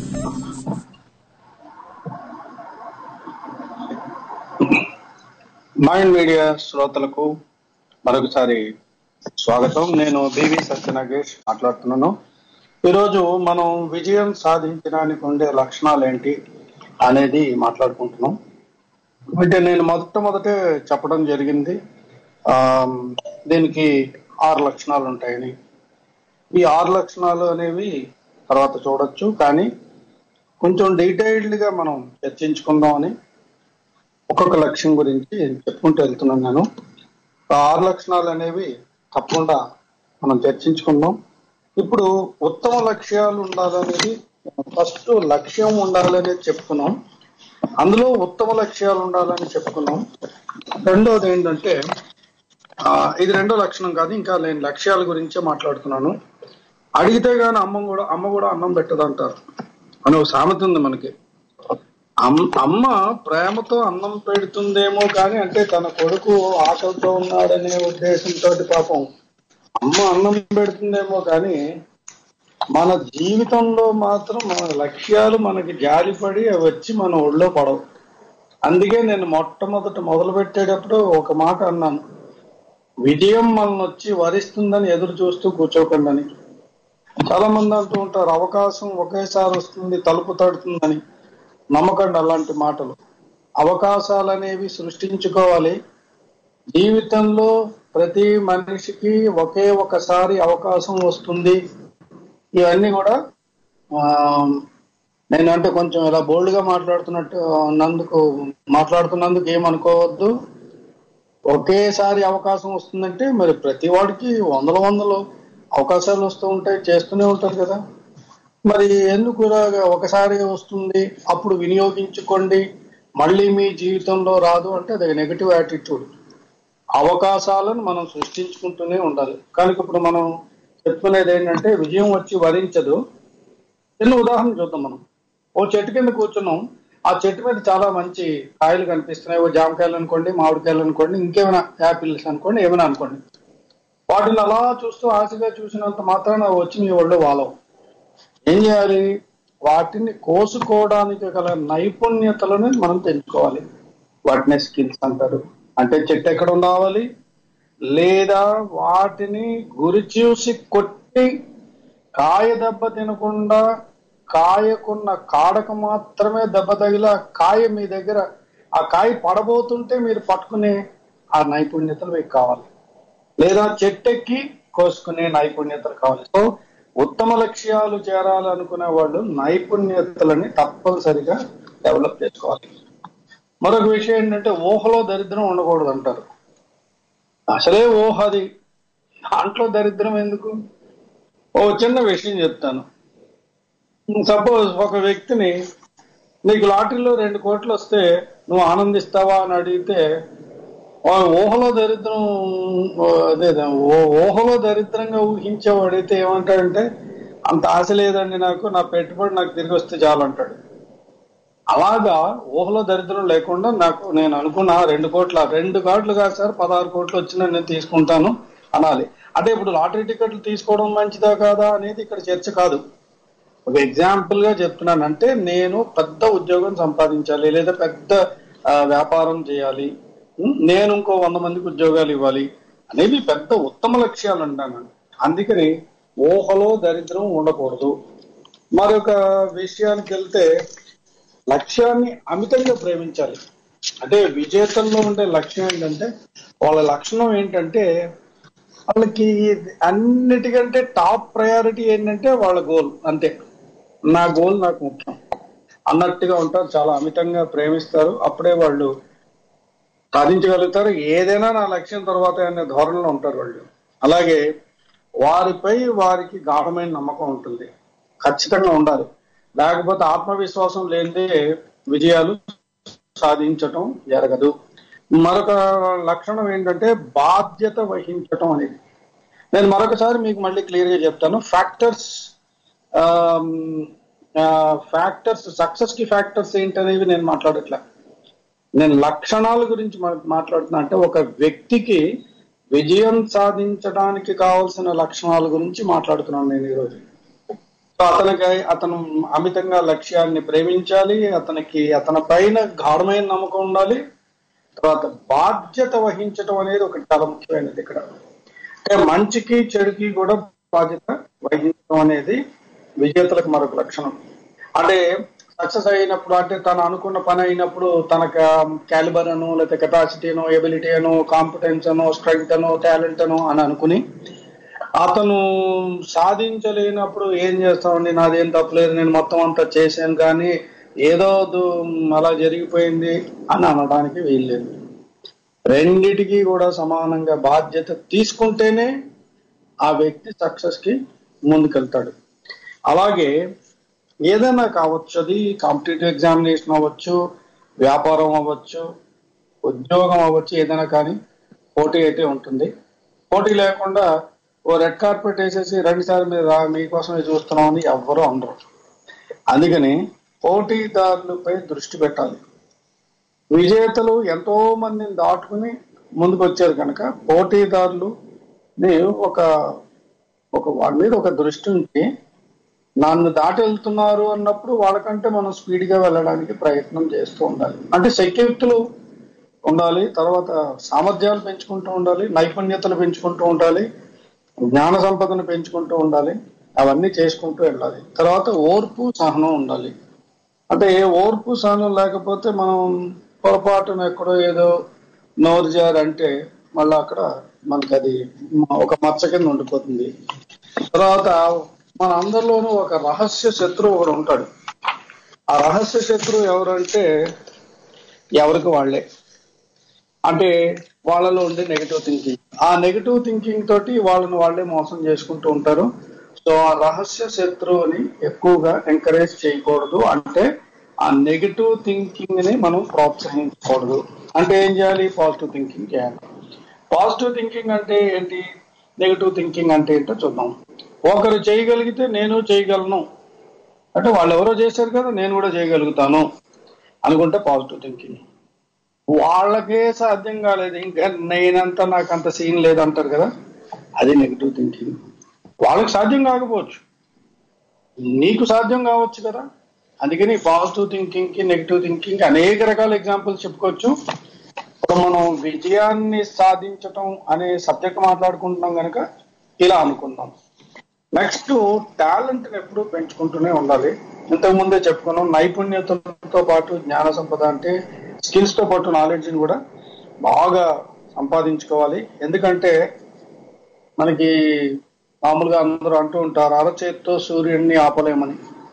మైండ్ మీడియా శ్రోతలకు మరొకసారి స్వాగతం నేను బివి సత్యనాగేష్ మాట్లాడుతున్నాను ఈరోజు మనం విజయం సాధించడానికి ఉండే లక్షణాలు ఏంటి అనేది మాట్లాడుకుంటున్నాం అంటే నేను మొట్టమొదటే చెప్పడం జరిగింది ఆ, దీనికి ఆరు లక్షణాలు ఉంటాయని ఈ ఆరు లక్షణాలు అనేవి తర్వాత చూడొచ్చు కానీ కొంచెం డీటెయిల్డ్ గా మనం చర్చించుకుందామని ఒక్కొక్క లక్ష్యం గురించి చెప్పుకుంటూ వెళ్తున్నాను నేను ఆ ఆరు లక్షణాలు అనేవి తప్పకుండా మనం చర్చించుకుందాం ఇప్పుడు ఉత్తమ లక్ష్యాలు ఉండాలనేది ఫస్ట్ లక్ష్యం ఉండాలనేది చెప్పుకున్నాం అందులో ఉత్తమ లక్ష్యాలు ఉండాలని చెప్పుకున్నాం రెండోది ఏంటంటే ఆ, ఇది రెండో లక్షణం కాదు ఇంకా నేను లక్ష్యాల గురించే మాట్లాడుతున్నాను అడిగితే గాని అమ్మ కూడా అమ్మ కూడా అన్నం పెట్టదు అంటారు అని ఒక సామెత ఉంది మనకి అమ్- అమ్మ ప్రేమతో అన్నం పెడుతుందేమో కానీ అంటే తన కొడుకు ఆకలితో ఉన్నాడనే ఉద్దేశంతో పాపం అమ్మ అన్నం పెడుతుందేమో కానీ మన జీవితంలో మాత్రం మన లక్ష్యాలు మనకి జాలిపడి అవి వచ్చి మన ఒళ్ళో పడవు అందుకే నేను మొట్టమొదట మొదలు పెట్టేటప్పుడు ఒక మాట అన్నాను విజయం మనల్ని వచ్చి వరిస్తుందని ఎదురు చూస్తూ కూర్చోకండి అని చాలా మంది అంటూ ఉంటారు అవకాశం ఒకేసారి వస్తుంది తలుపు తడుతుందని నమ్మకండి అలాంటి మాటలు అవకాశాలు అనేవి సృష్టించుకోవాలి జీవితంలో ప్రతి మనిషికి ఒకే ఒకసారి అవకాశం వస్తుంది ఇవన్నీ కూడా ఆ, నేను అంటే కొంచెం ఇలా బోల్డ్ గా మాట్లాడుతున్నట్టు నందుకు మాట్లాడుతున్నందుకు ఏమనుకోవద్దు ఒకేసారి అవకాశం వస్తుందంటే మరి ప్రతి వాడికి వందల వందలు అవకాశాలు వస్తూ ఉంటాయి చేస్తూనే ఉంటారు కదా మరి ఎందుకు ఇలాగ ఒకసారి వస్తుంది అప్పుడు వినియోగించుకోండి మళ్ళీ మీ జీవితంలో రాదు అంటే అది నెగటివ్ యాటిట్యూడ్ అవకాశాలను మనం సృష్టించుకుంటూనే ఉండాలి కానీ ఇప్పుడు మనం చెప్పుకునేది ఏంటంటే విజయం వచ్చి వరించదు చిన్న ఉదాహరణ చూద్దాం మనం ఓ చెట్టు కింద కూర్చున్నాం ఆ చెట్టు మీద చాలా మంచి కాయలు కనిపిస్తున్నాయి ఓ జామకాయలు అనుకోండి మామిడికాయలు అనుకోండి ఇంకేమైనా యాపిల్స్ అనుకోండి ఏమైనా అనుకోండి వాటిని అలా చూస్తూ ఆశగా చూసినంత మాత్రాన అవి వచ్చి మీ ఒళ్ళు వాలవు ఏం చేయాలి వాటిని కోసుకోవడానికి గల నైపుణ్యతలను మనం తెంచుకోవాలి వాటిని స్కిల్స్ అంటారు అంటే చెట్టు ఎక్కడ ఉండవాలి లేదా వాటిని గురి చూసి కొట్టి కాయ దెబ్బ తినకుండా కాయకున్న కాడకు మాత్రమే దెబ్బ తగిలి ఆ కాయ మీ దగ్గర ఆ కాయ పడబోతుంటే మీరు పట్టుకునే ఆ నైపుణ్యతలు మీకు కావాలి లేదా చెట్టెక్కి కోసుకునే నైపుణ్యతలు కావాలి సో ఉత్తమ లక్ష్యాలు చేరాలనుకునే వాళ్ళు నైపుణ్యతలని తప్పనిసరిగా డెవలప్ చేసుకోవాలి మరొక విషయం ఏంటంటే ఊహలో దరిద్రం ఉండకూడదు అంటారు అసలే ఊహ అది దాంట్లో దరిద్రం ఎందుకు ఓ చిన్న విషయం చెప్తాను సపోజ్ ఒక వ్యక్తిని నీకు లాటరీలో రెండు కోట్లు వస్తే నువ్వు ఆనందిస్తావా అని అడిగితే వాడు ఊహలో దరిద్రం అదే ఓ- ఊహలో దరిద్రంగా ఊహించేవాడైతే ఏమంటాడంటే అంత ఆశ లేదండి నాకు నా పెట్టుబడి నాకు తిరిగి వస్తే చాలు అంటాడు అలాగా ఊహలో దరిద్రం లేకుండా నాకు నేను అనుకున్న రెండు కోట్ల రెండు కోట్లు కాదు సార్ పదహారు కోట్లు వచ్చినా నేను తీసుకుంటాను అనాలి అంటే ఇప్పుడు లాటరీ టికెట్లు తీసుకోవడం మంచిదా కాదా అనేది ఇక్కడ చర్చ కాదు ఒక ఎగ్జాంపుల్ గా చెప్తున్నాను అంటే నేను పెద్ద ఉద్యోగం సంపాదించాలి లేదా పెద్ద ఆ, వ్యాపారం చేయాలి ఉం? నేను ఇంకో వంద మందికి ఉద్యోగాలు ఇవ్వాలి అనేవి పెద్ద ఉత్తమ లక్ష్యాలు అంటాను అందుకని ఊహలో దరిద్రం ఉండకూడదు మరొక విషయానికి వెళ్తే లక్ష్యాన్ని అమితంగా ప్రేమించాలి అంటే విజేతల్లో ఉండే లక్ష్యం ఏంటంటే వాళ్ళ లక్షణం ఏంటంటే వాళ్ళకి అన్నిటికంటే టాప్ ప్రయారిటీ ఏంటంటే వాళ్ళ గోల్ అంతే నా గోల్ నాకు ముఖ్యం అన్నట్టుగా ఉంటారు చాలా అమితంగా ప్రేమిస్తారు అప్పుడే వాళ్ళు సాధించగలుగుతారు ఏదైనా నా లక్ష్యం తర్వాత అనే ధోరణిలో ఉంటారు వాళ్ళు అలాగే వారిపై వారికి గాఢమైన నమ్మకం ఉంటుంది ఖచ్చితంగా ఉండాలి లేకపోతే ఆత్మవిశ్వాసం లేనిదే విజయాలు సాధించటం జరగదు మరొక లక్షణం ఏంటంటే బాధ్యత వహించటం అనేది నేను మరొకసారి మీకు మళ్ళీ క్లియర్ గా చెప్తాను ఫ్యాక్టర్స్ ఫ్యాక్టర్స్ సక్సెస్ కి ఫ్యాక్టర్స్ ఏంటనేవి నేను మాట్లాడట్లే నేను లక్షణాల గురించి మా- మాట్లాడుతున్నా అంటే ఒక వ్యక్తికి విజయం సాధించడానికి కావాల్సిన లక్షణాల గురించి మాట్లాడుతున్నాను నేను ఈరోజు సో అతనికి అతను అమితంగా లక్ష్యాన్ని ప్రేమించాలి అతనికి అతని పైన గాఢమైన నమ్మకం ఉండాలి తర్వాత బాధ్యత వహించడం అనేది ఒకటి చాలా ముఖ్యమైనది ఇక్కడ అంటే మంచికి చెడుకి కూడా బాధ్యత వహించడం అనేది విజేతలకు మరొక లక్షణం అంటే సక్సెస్ అయినప్పుడు అంటే తను అనుకున్న పని అయినప్పుడు తనకు క్యాలిబర్ అను లేకపోతే కెపాసిటీ అనో ఎబిలిటీ అనో కాంపిటెన్స్ అనో స్ట్రెంగ్త్ అనో టాలెంట్ అనో అని అనుకుని అతను సాధించలేనప్పుడు ఏం చేస్తామండి నాదేం తప్పలేదు నేను మొత్తం అంతా చేశాను కానీ ఏదో దు- అలా జరిగిపోయింది అని అనడానికి వీల్లేదు రెండిటికి కూడా సమానంగా బాధ్యత తీసుకుంటేనే ఆ వ్యక్తి సక్సెస్ కి ముందుకెళ్తాడు అలాగే ఏదైనా కావచ్చు అది కాంపిటేటివ్ ఎగ్జామినేషన్ అవ్వచ్చు వ్యాపారం అవ్వచ్చు ఉద్యోగం అవ్వచ్చు ఏదైనా కానీ పోటీ అయితే ఉంటుంది పోటీ లేకుండా ఓ రెడ్ కార్పెట్ వేసేసి రెండు సార్లు మీరు రా మీకోసమే చూస్తున్నాం అని ఎవ్వరూ అనరు అందుకని పోటీదారులపై దృష్టి పెట్టాలి విజేతలు ఎంతో మందిని దాటుకుని ముందుకు వచ్చారు కనుక పోటీదారులు ఒక ఒక వాళ్ళ మీద ఒక దృష్టి ఉంచి నన్ను దాటి వెళ్తున్నారు అన్నప్పుడు వాళ్ళకంటే మనం స్పీడ్ గా వెళ్ళడానికి ప్రయత్నం చేస్తూ ఉండాలి అంటే శక్తియుక్తులు ఉండాలి తర్వాత సామర్థ్యాలు పెంచుకుంటూ ఉండాలి నైపుణ్యతలు పెంచుకుంటూ ఉండాలి జ్ఞాన సంపదను పెంచుకుంటూ ఉండాలి అవన్నీ చేసుకుంటూ వెళ్ళాలి తర్వాత ఓర్పు సహనం ఉండాలి అంటే ఏ ఓర్పు సహనం లేకపోతే మనం పొరపాటున ఎక్కడో ఏదో నోరు జారంటే మళ్ళీ అక్కడ మనకి అది ఒక మచ్చ కింద ఉండిపోతుంది తర్వాత మన అందరిలోనూ ఒక రహస్య శత్రువు ఒకడు ఉంటాడు ఆ రహస్య శత్రువు ఎవరంటే ఎవరికి వాళ్ళే అంటే వాళ్ళలో ఉండే నెగిటివ్ థింకింగ్ ఆ నెగిటివ్ థింకింగ్ తోటి వాళ్ళని వాళ్ళే మోసం చేసుకుంటూ ఉంటారు సో ఆ రహస్య శత్రువుని ఎక్కువగా ఎంకరేజ్ చేయకూడదు అంటే ఆ నెగిటివ్ థింకింగ్ ని మనం ప్రోత్సహించకూడదు అంటే ఏం చేయాలి పాజిటివ్ థింకింగ్ చేయాలి పాజిటివ్ థింకింగ్ అంటే ఏంటి నెగిటివ్ థింకింగ్ అంటే ఏంటో చూద్దాం ఒకరు చేయగలిగితే నేను చేయగలను అంటే వాళ్ళు ఎవరో చేశారు కదా నేను కూడా చేయగలుగుతాను అనుకుంటే పాజిటివ్ థింకింగ్ వాళ్ళకే సాధ్యం కాలేదు ఇంకా నేనంతా నాకు అంత సీన్ లేదంటారు కదా అది నెగిటివ్ థింకింగ్ వాళ్ళకి సాధ్యం కాకపోవచ్చు నీకు సాధ్యం కావచ్చు కదా అందుకని పాజిటివ్ థింకింగ్ కి నెగిటివ్ థింకింగ్ అనేక రకాల ఎగ్జాంపుల్స్ చెప్పుకోవచ్చు ఇప్పుడు మనం విజయాన్ని సాధించటం అనే సబ్జెక్ట్ మాట్లాడుకుంటున్నాం కనుక ఇలా అనుకుందాం నెక్స్ట్ టాలెంట్ ఎప్పుడు పెంచుకుంటూనే ఉండాలి ఇంతకు ముందే చెప్పుకున్నాం నైపుణ్యతలతో పాటు జ్ఞాన సంపద అంటే స్కిల్స్ తో పాటు నాలెడ్జ్ ని కూడా బాగా సంపాదించుకోవాలి ఎందుకంటే మనకి మామూలుగా అందరూ అంటూ ఉంటారు అరచేత్తో సూర్యుడిని ఆపలేమని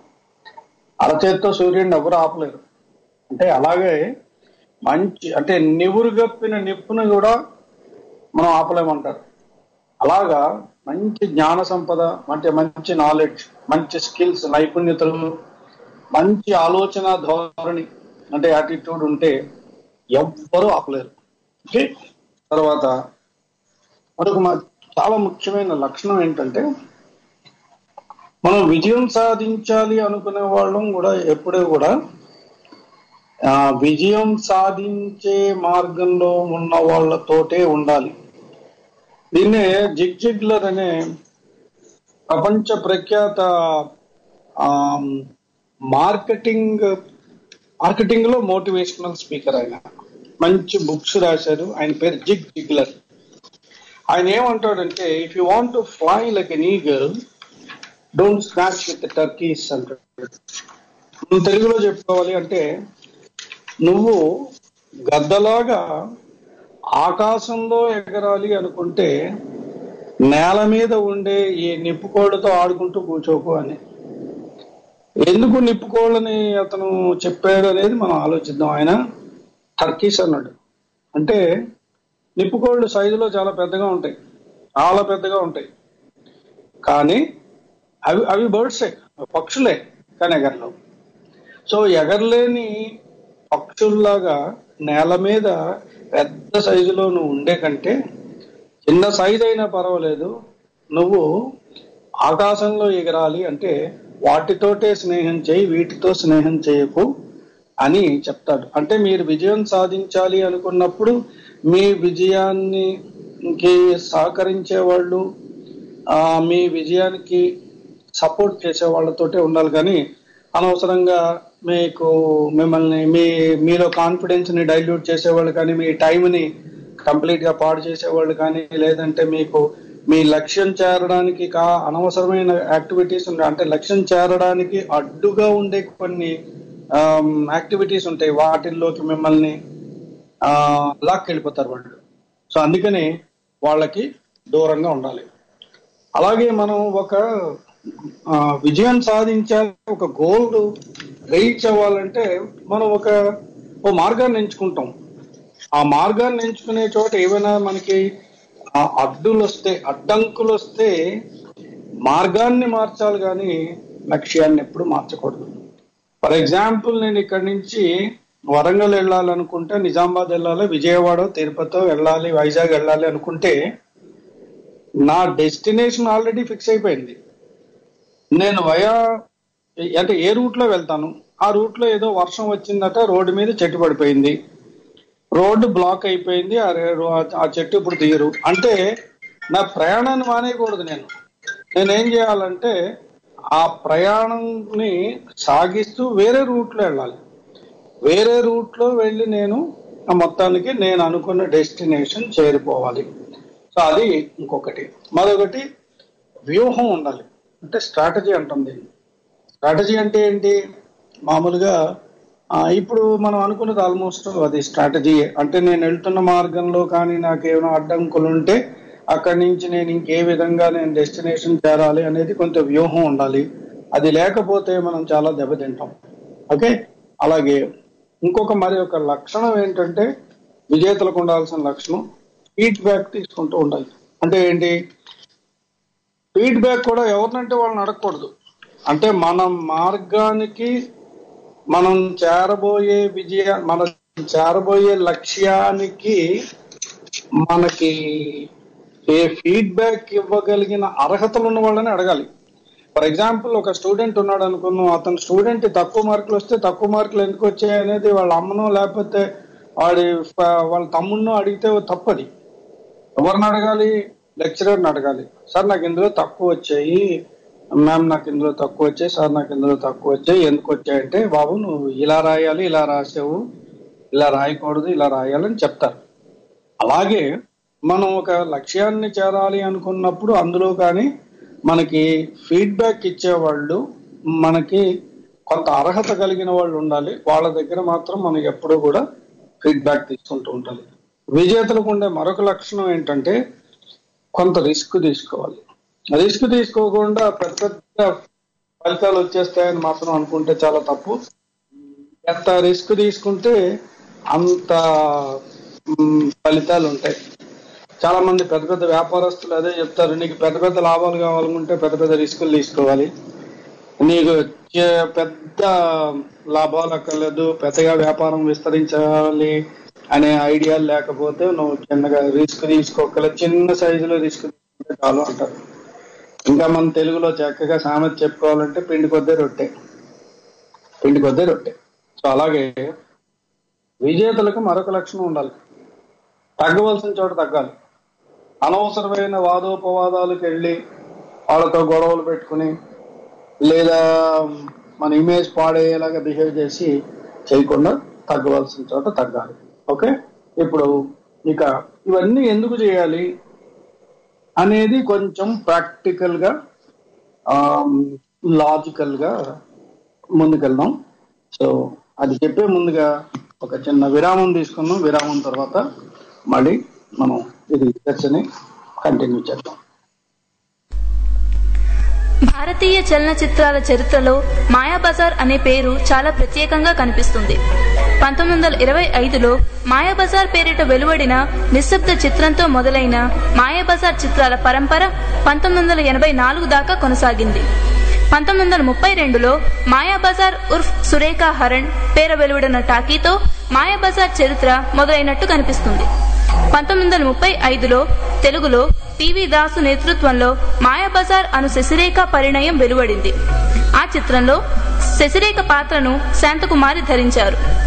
అరచేత్తో సూర్యుడిని ఎవరు ఆపలేరు అంటే అలాగే మంచి అంటే నివురుగప్పిన నిప్పును కూడా మనం ఆపలేమంటారు అలాగా మంచి జ్ఞాన సంపద అంటే మంచి నాలెడ్జ్ మంచి స్కిల్స్ నైపుణ్యతలు మంచి ఆలోచన ధోరణి అంటే యాటిట్యూడ్ ఉంటే ఎవ్వరూ ఆపలేరు ఓకే తర్వాత మరొక మ- చాలా ముఖ్యమైన లక్షణం ఏంటంటే మనం విజయం సాధించాలి అనుకునే వాళ్ళం కూడా ఎప్పుడూ కూడా ఆ, విజయం సాధించే మార్గంలో ఉన్న వాళ్ళతోటే ఉండాలి దీన్నే జిగ్ జిగ్లర్ అనే ప్రపంచ ప్రఖ్యాత ఆ, మార్కెటింగ్ మార్కెటింగ్ లో మోటివేషనల్ స్పీకర్ ఆయన మంచి బుక్స్ రాశారు ఆయన పేరు జిగ్ జిగ్లర్ ఆయన ఏమంటాడంటే if you want to fly like an eagle don't snatch with turkeys అంటాడు మనం తెలుగులో చెప్పుకోవాలి అంటే నువ్వు గద్దలాగా ఆకాశంలో ఎగరాలి అనుకుంటే నేల మీద ఉండే ఈ నిప్పుకోళ్ళతో ఆడుకుంటూ కూర్చోకు అని ఎందుకు నిప్పుకోళ్ళని అతను చెప్పాడు అనేది మనం ఆలోచిద్దాం ఆయన టర్కీస్ అన్నాడు అంటే నిప్పుకోళ్ళు సైజులో చాలా పెద్దగా ఉంటాయి చాలా పెద్దగా ఉంటాయి కానీ అవి అవి బర్డ్సే పక్షులే కానీ ఎగరలేవు సో ఎగరలేని పక్షుల్లాగా నేల మీద పెద్ద సైజులో నువ్వు ఉండే కంటే చిన్న సైజు అయినా పర్వాలేదు నువ్వు ఆకాశంలో ఎగరాలి అంటే వాటితోటే స్నేహం చేయి వీటితో స్నేహం చేయకు అని చెప్తాడు అంటే మీరు విజయం సాధించాలి అనుకున్నప్పుడు మీ విజయాన్ని ఇంకే సహకరించే వాళ్ళు ఆ, మీ విజయానికి సపోర్ట్ చేసే వాళ్ళతోటే ఉండాలి కానీ అనవసరంగా మీకు మిమ్మల్ని మీ మీలో కాన్ఫిడెన్స్ ని డైల్యూట్ చేసేవాళ్ళు కానీ మీ టైంని కంప్లీట్ గా పాడు చేసేవాళ్ళు కానీ లేదంటే మీకు మీ లక్ష్యం చేరడానికి కా అనవసరమైన యాక్టివిటీస్ ఉంటాయి అంటే లక్ష్యం చేరడానికి అడ్డుగా ఉండే కొన్ని యాక్టివిటీస్ ఉంటాయి వాటిల్లోకి మిమ్మల్ని ఆ, లాక్కెళ్ళిపోతారు వాళ్ళు సో అందుకని వాళ్ళకి దూరంగా ఉండాలి అలాగే మనం ఒక ఆ, విజయం సాధించాలి ఒక గోల్ రీచ్ అవ్వాలంటే మనం ఒక ఓ మార్గాన్ని ఎంచుకుంటాం ఆ మార్గాన్ని ఎంచుకునే చోట ఏమైనా మనకి ఆ అడ్డులు వస్తే అడ్డంకులు వస్తే మార్గాన్ని మార్చాలి కానీ లక్ష్యాన్ని ఎప్పుడు మార్చకూడదు ఫర్ ఎగ్జాంపుల్ నేను ఇక్కడి నుంచి వరంగల్ వెళ్ళాలనుకుంటే నిజామాబాద్ వెళ్ళాలి విజయవాడ తిరుపతి వెళ్ళాలి వైజాగ్ వెళ్ళాలి అనుకుంటే నా డెస్టినేషన్ ఆల్రెడీ ఫిక్స్ అయిపోయింది నేను వయా అంటే ఏ రూట్ లో వెళ్తాను ఆ రూట్ లో ఏదో వర్షం వచ్చిందట రోడ్డు మీద చెట్టు పడిపోయింది రోడ్డు బ్లాక్ అయిపోయింది ఆ రే- ఆ చెట్టు ఇప్పుడు తీయరు అంటే నా ప్రయాణాన్ని మానేయకూడదు నేను నేనేం చేయాలంటే ఆ ప్రయాణంని సాగిస్తూ వేరే రూట్లో వెళ్ళాలి వేరే రూట్లో వెళ్ళి నేను ఆ మొత్తానికి నేను అనుకున్న డెస్టినేషన్ చేరిపోవాలి సో అది ఇంకొకటి మరొకటి వ్యూహం ఉండాలి అంటే స్ట్రాటజీ అంటాం దీన్ని స్ట్రాటజీ అంటే ఏంటి మామూలుగా ఆ, ఇప్పుడు మనం అనుకున్నది ఆల్మోస్ట్ అది స్ట్రాటజీ అంటే నేను వెళ్తున్న మార్గంలో కానీ నాకు ఏమైనా అడ్డంకులు ఉంటే అక్కడి నుంచి నేను ఇంకే విధంగా నేను డెస్టినేషన్ చేరాలి అనేది కొంత వ్యూహం ఉండాలి అది లేకపోతే మనం చాలా దెబ్బతింటాం ఓకే అలాగే ఇంకొక మరి ఒక లక్షణం ఏంటంటే విజేతలకు ఉండాల్సిన లక్షణం ఫీడ్బ్యాక్ తీసుకుంటూ ఉండాలి అంటే ఏంటి ఫీడ్బ్యాక్ కూడా ఎవరినంటే వాళ్ళని అడగకూడదు అంటే మన మార్గానికి మనం చేరబోయే విజయ మన చేరబోయే లక్ష్యానికి మనకి ఏ ఫీడ్బ్యాక్ ఇవ్వగలిగిన అర్హతలు ఉన్న వాళ్ళని అడగాలి ఫర్ ఎగ్జాంపుల్ ఒక స్టూడెంట్ ఉన్నాడు అనుకున్నాం అతను స్టూడెంట్ తక్కువ మార్కులు వస్తే తక్కువ మార్కులు ఎందుకు వచ్చాయి అనేది వాళ్ళ అమ్మనో లేకపోతే వాడి ఫ- వాళ్ళ తమ్ముడినో అడిగితే తప్పది ఎవరిని అడగాలి లెక్చరర్ని అడగాలి సార్ నాకు ఇందులో తక్కువ వచ్చాయి మ్యామ్ నాకు ఇందులో తక్కువ వచ్చాయి సార్ నాకు ఇందులో తక్కువ వచ్చాయి ఎందుకు వచ్చాయంటే బాబు నువ్వు ఇలా రాయాలి ఇలా రాసావు ఇలా రాయకూడదు ఇలా రాయాలని చెప్తారు అలాగే మనం ఒక లక్ష్యాన్ని చేరాలి అనుకున్నప్పుడు అందులో కానీ మనకి ఫీడ్బ్యాక్ ఇచ్చేవాళ్ళు మనకి కొంత అర్హత కలిగిన వాళ్ళు ఉండాలి వాళ్ళ దగ్గర మాత్రం మనం ఎప్పుడూ కూడా ఫీడ్బ్యాక్ తీసుకుంటూ ఉండాలి విజేతలకు ఉండే మరొక లక్షణం ఏంటంటే కొంత రిస్క్ తీసుకోవాలి రిస్క్ తీసుకోకుండా పెద్ద పెద్ద ఫలితాలు వచ్చేస్తాయని మాత్రం అనుకుంటే చాలా తప్పు ఎంత రిస్క్ తీసుకుంటే అంత మ్, ఫలితాలు ఉంటాయి చాలా మంది పెద్ద పెద్ద వ్యాపారస్తులు అదే చెప్తారు నీకు పెద్ద పెద్ద లాభాలు కావాలనుకుంటే పెద్ద పెద్ద రిస్కులు తీసుకోవాలి నీకు చే- పెద్ద లాభాలు అక్కర్లేదు పెద్దగా వ్యాపారం విస్తరించాలి అనే ఐడియా లేకపోతే నువ్వు చిన్నగా రిస్క్ తీసుకోగలవు చిన్న సైజులో రిస్క్ తీసుకుంటే చాలు అంటారు ఇంకా మన తెలుగులో చక్కగా సామెత చెప్పుకోవాలంటే పిండి కొద్దే రొట్టె పిండి కొద్దే రొట్టె సో అలాగే విజేతలకు మరొక లక్షణం ఉండాలి తగ్గవలసిన చోట తగ్గాలి అనవసరమైన వాదోపవాదాలకు వెళ్ళి వాళ్ళతో గొడవలు పెట్టుకుని లేదా మన ఇమేజ్ పాడేలాగా బిహేవ్ చేసి చేయకుండా తగ్గవలసిన చోట తగ్గాలి ఓకే ఇప్పుడు ఇక ఇవన్నీ ఎందుకు చేయాలి అనేది కొంచెం ప్రాక్టికల్ గా లాజికల్ గా ముందుకెళ్దాం సో అది చెప్పే ముందుగా ఒక చిన్న విరామం తీసుకుందాం విరామం తర్వాత మళ్ళీ మనం ఇది చర్చని కంటిన్యూ చేద్దాం భారతీయ చలనచిత్రాల చరిత్రలో మాయాబజార్ అనే పేరు చాలా ప్రత్యేకంగా కనిపిస్తుంది పంతొమ్మిది వందల ఇరవై ఐదులో మాయాబజార్ పేరిట వెలువడిన నిశ్శబ్ద చిత్రంతో మొదలైన మాయాబజార్ చిత్రాల పరంపర పంతొమ్మిది వందల ఎనభై నాలుగు దాకా కొనసాగింది పంతొమ్మిది వందల ముప్పై రెండులో మాయాబజార్ ఉర్ఫ్ సురేఖా హరణ్ పేర వెలువడిన టాకీతో మాయాబజార్ చరిత్ర మొదలైనట్టు కనిపిస్తుంది పంతొమ్మిది వందల ముప్పై ఐదులో తెలుగులో పివి దాసు నేతృత్వంలో మాయాబజార్ అను శశిరేఖ పరిణయం వెలువడింది ఆ చిత్రంలో శశిరేఖ పాత్రను శాంతకుమారి ధరించారు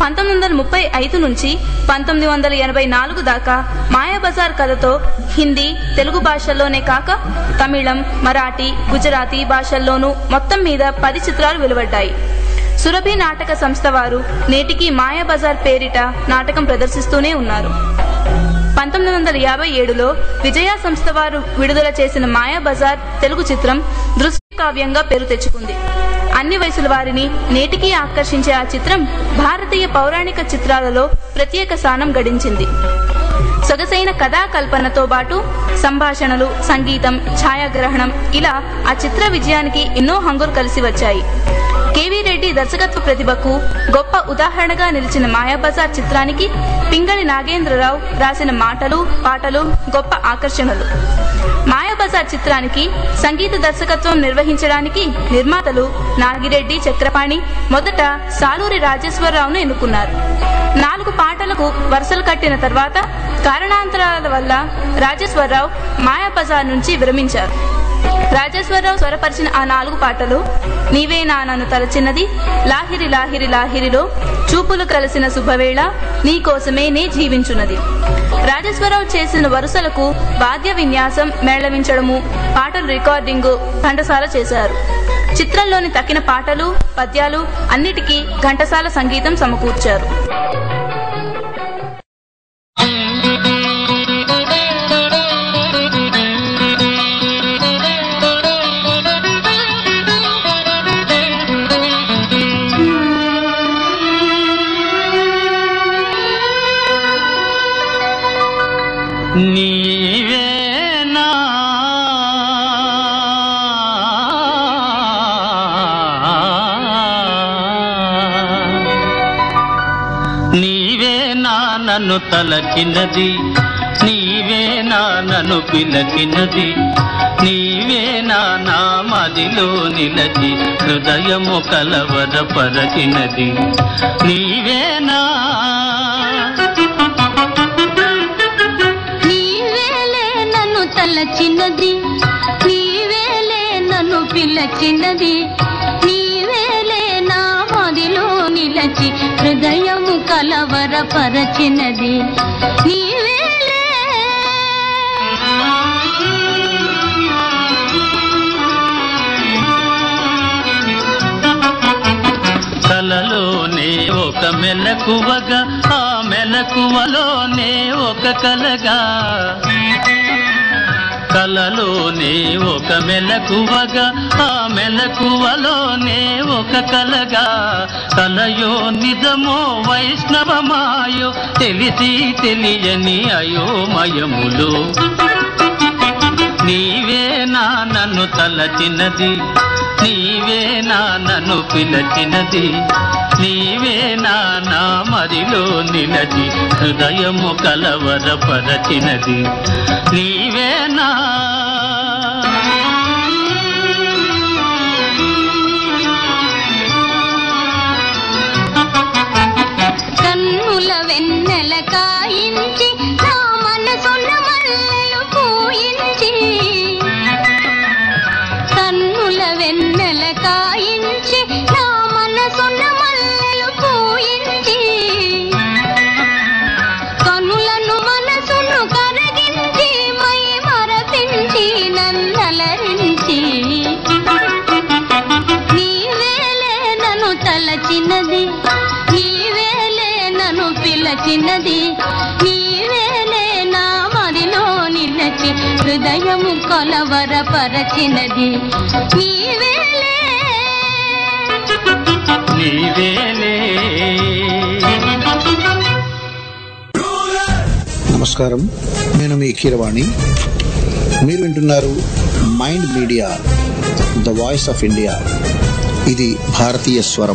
పంతొమ్మిది వందల ముప్పై ఐదు నుంచి పంతొమ్మిది వందల ఎనభై నాలుగు దాకా మాయాబజార్ కథతో హిందీ తెలుగు భాషల్లోనే కాక తమిళం మరాఠీ గుజరాతీ భాషల్లోనూ మొత్తం మీద పది చిత్రాలు వెలువడ్డాయి సురభి నాటక సంస్థ వారు నేటికి మాయాబజార్ పేరిట నాటకం ప్రదర్శిస్తూనే ఉన్నారు పంతొమ్మిది వందల యాభై ఏడులో విజయ సంస్థ వారు విడుదల చేసిన మాయాబజార్ తెలుగు చిత్రం దృశ్య కావ్యంగా పేరు తెచ్చుకుంది అన్ని వయసుల వారిని నేటికి ఆకర్షించే ఆ చిత్రం భారతీయ పౌరాణిక చిత్రాలలో ప్రత్యేక స్థానం గడించింది సొగసైన కథా కల్పనతో పాటు సంభాషణలు సంగీతం ఛాయాగ్రహణం ఇలా ఆ చిత్ర విజయానికి ఎన్నో హంగులు కలిసి వచ్చాయి కేవీ రెడ్డి దర్శకత్వ ప్రతిభకు గొప్ప ఉదాహరణగా నిలిచిన మాయాబజార్ చిత్రానికి పింగళి నాగేంద్రరావు రాసిన మాటలు పాటలు గొప్ప ఆకర్షణలు మాయాబజార్ చిత్రానికి సంగీత దర్శకత్వం నిర్వహించడానికి నిర్మాతలు నాగిరెడ్డి చక్రపాణి మొదట సాలూరి రాజేశ్వరరావును ఎన్నుకున్నారు నాలుగు పాటలకు వరుసలు కట్టిన తర్వాత కారణాంతరాల వల్ల రాజేశ్వరరావు మాయాబజార్ నుంచి విరమించారు రాజేశ్వరరావు స్వరపరిచిన ఆ నాలుగు పాటలు నీవే నా నన్ను తలచిన్నది లాహిరి లాహిరి లాహిరిలో చూపులు కలిసిన శుభవేళ నీ కోసమే నే జీవించున్నది రాజేశ్వరరావు చేసిన వరుసలకు వాద్య విన్యాసం మేళవించడము పాటలు రికార్డింగు ఘంటసాల చేశారు చిత్రంలోని తక్కిన పాటలు పద్యాలు అన్నిటికీ ఘంటసాల సంగీతం సమకూర్చారు నీవేనా నీవేనా నన్ను తలచినది నీవేనా నన్ను పిలచినది నీవేనా నా మదిలో నిలచి హృదయము కలవరపరచినది నీవేనా నీవేలే నన్ను తలచినది నీవేలే నన్ను పిలచినది నీవేలే నా మదిలో నిలచి హృదయము కలవరపరచినది నీవేలే కలలోనే ఒక మెలకువగా ఆ మెలకువలోనే ఒక కలగా కలలోనే ఒక మెలకువగా ఆ మెలకువలోనే ఒక కలగా కలయో నిజమో వైష్ణవమాయో తెలిసి తెలియని అయోమయములు నీవే నా నన్ను తలచినది నీవే నా నన్ను పిలచినది నీవే నా నా మదిలో నిలచి హృదయము కలవరపరచినది నీవే నా కన్నుల వెన్నెల కాయించి నా మనసున మల్లెలు పూయించి కన్నుల వెన్నెల కాయించి నా మనసున మల్లెలు పూయించి కనులను మనసును కరగించి మై మరపించి నన్నలరించి నీవేలే నన్ను తలచినది నీవేలే నన్ను పిలచినది నీవేలే నా మదిలో నిలచి హృదయము కొలవరపరచినది నీవేలే నీవేలే నమస్కారం నేను మీ కీరవాణి మీరు వింటున్నారు mind media the voice of India ఇది భారతీయ స్వరం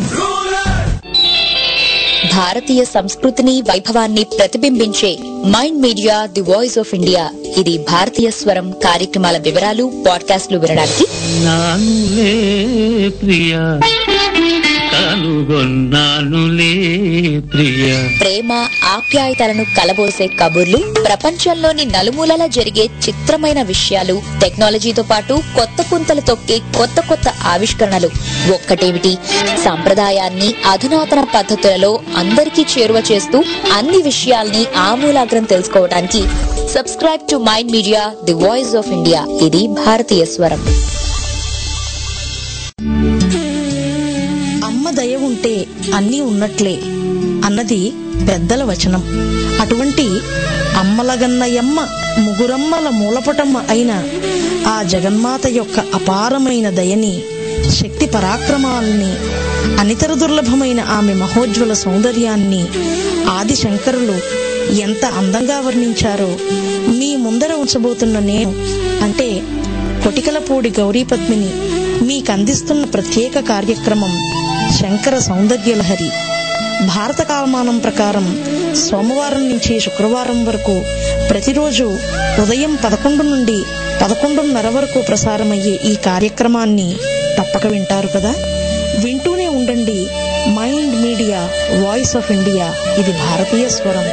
భారతీయ సంస్కృతిని వైభవాన్ని ప్రతిబింబించే mind media the voice of India ఇది భారతీయ స్వరం కార్యక్రమాల వివరాలు పాడ్కాస్ట్లు వినడానికి నానులే ప్రియా కను కనుగొన్నానులే ప్రియ ప్రేమ ఆప్యాయతలను కలబోసే కబుర్లు ప్రపంచంలోని నలుమూలల జరిగే చిత్రమైన విషయాలు టెక్నాలజీతో పాటు కొత్త పుంతలు తొక్కే కొత్త కొత్త ఆవిష్కరణలు ఒక్కటేమిటి సంప్రదాయాన్ని అధునాతన పద్ధతులలో అందరికీ చేరువ చేస్తూ అన్ని విషయాల్ని ఆమూలాగ్రం తెలుసుకోవడానికి subscribe to mind media the voice of India ఇది భారతీయ స్వరం అమ్మ దయ ఉంటే అన్నీ ఉన్నట్లే అన్నది పెద్దల వచనం అటువంటి అమ్మలగన్నయమ్మ ముగురమ్మల మూలపటమ్మ అయిన ఆ జగన్మాత యొక్క అపారమైన దయని శక్తి పరాక్రమాల్ని అనితర దుర్లభమైన ఆమె మహోజ్వల సౌందర్యాన్ని ఆది శంకరులు ఎంత అందంగా వర్ణించారో మీ ముందర ఉంచబోతున్న నేను అంటే కొటికలపూడి గౌరీపద్మిని మీకందిస్తున్న ప్రత్యేక కార్యక్రమం శంకర సౌందర్యలహరి భారత కాలమానం ప్రకారం సోమవారం నుంచి శుక్రవారం వరకు ప్రతిరోజు ఉదయం పదకొండు నుండి పదకొండున్నర వరకు ప్రసారమయ్యే ఈ కార్యక్రమాన్ని తప్పక వింటారు కదా వింటూనే ఉండండి mind media voice of India ఇది భారతీయ స్వరం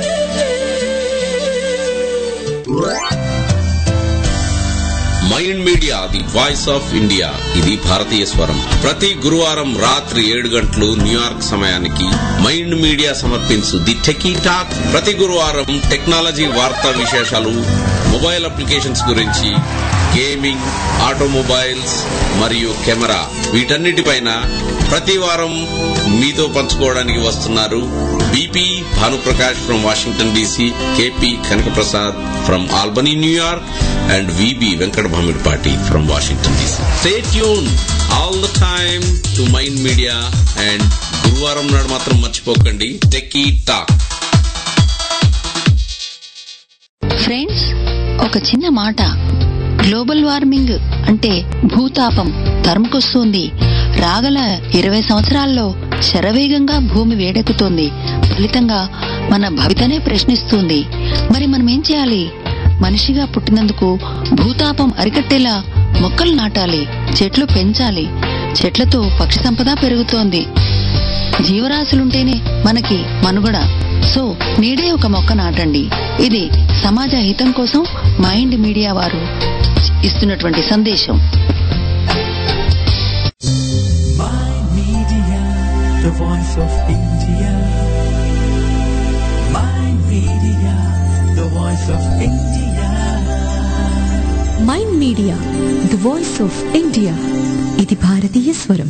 mind media the voice of India ఇది భారతీయ స్వరం ప్రతి గురువారం రాత్రి ఏడు గంటలు న్యూయార్క్ సమయానికి మైండ్ మీడియా సమర్పించు ది టెకీ టాక్ ప్రతి గురువారం టెక్నాలజీ వార్తా విశేషాలు మొబైల్ అప్లికేషన్స్ గురించి గేమింగ్ ఆటోమొబైల్స్ మరియు కెమెరా వీటన్నిటిపైన ప్రతి వారం మీతో పంచుకోవడానికి వస్తున్నారు BP Bhanuprakash from Washington DC KP Kanakaprasad from Albany New York and VB Venkata Bhamidipati from Washington DC stay tune all the time to mind media and గురువారం నాడు మాత్రం మర్చిపోకండి టెకీ టాక్ ఫ్రెండ్స్ ఒక చిన్న మాట గ్లోబల్ వార్మింగ్ అంటే భూతాపం తరుముకొస్తుంది రాగల ఇరవై సంవత్సరాల్లో శరవేగంగా భూమి వేడెక్కుతోంది ఫలితంగా మన భవితనే ప్రశ్నిస్తుంది మరి మనం ఏం చేయాలి మనిషిగా పుట్టినందుకు భూతాపం అరికట్టేలా మొక్కలు నాటాలి చెట్లు పెంచాలి చెట్లతో పక్షి సంపద పెరుగుతోంది జీవరాశులుంటేనే మనకి మనుగడ సో నేడే ఒక మొక్క నాటండి ఇది సమాజ హితం కోసం మైండ్ మీడియా వారు ఇస్తున్నటువంటి సందేశం Mind Media, the voice of India. Mind Media, the voice of India. Mind media the voice of India ఇది భారతీయ స్వరం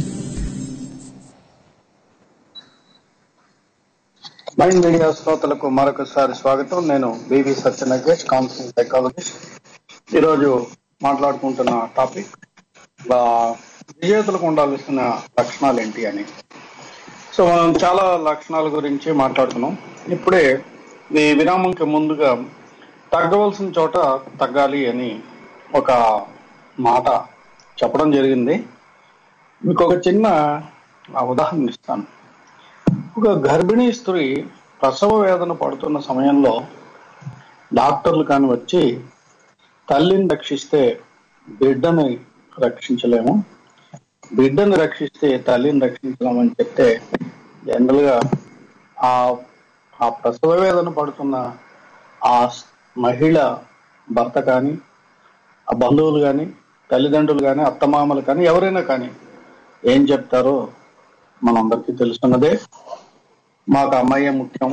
మైండ్ మీడియా శ్రోతలకు మరొకసారి స్వాగతం నేను బీవీ సత్యనగేష్ కౌన్సిలింగ్ సైకాలజిస్ట్ ఈరోజు మాట్లాడుకుంటున్న టాపిక్ ఆ, విజేతలకు ఉండాల్సిన లక్షణాలు ఏంటి అని సో మనం చాలా లక్షణాల గురించి మాట్లాడుతున్నాం ఇప్పుడే ఈ విరామంకి ముందుగా తగ్గవలసిన చోట తగ్గాలి అని ఒక మాట చెప్పడం జరిగింది మీకు ఒక చిన్న ఆ, ఉదాహరణ ఇస్తాను ఒక గర్భిణీ స్త్రీ ప్రసవ వేదన పడుతున్న సమయంలో డాక్టర్లు కాని వచ్చి తల్లిని రక్షిస్తే బిడ్డని రక్షించలేము బిడ్డని రక్షిస్తే తల్లిని రక్షించలేమని చెప్తే జనరల్ గా ఆ ఆ ప్రసవ వేదన పడుతున్న ఆ స్- మహిళ భర్త కానీ ఆ బంధువులు కానీ తల్లిదండ్రులు కానీ అత్తమామలు కానీ ఎవరైనా కానీ ఏం చెప్తారో మనందరికీ తెలుసున్నదే మాకు అమ్మాయే ముఖ్యం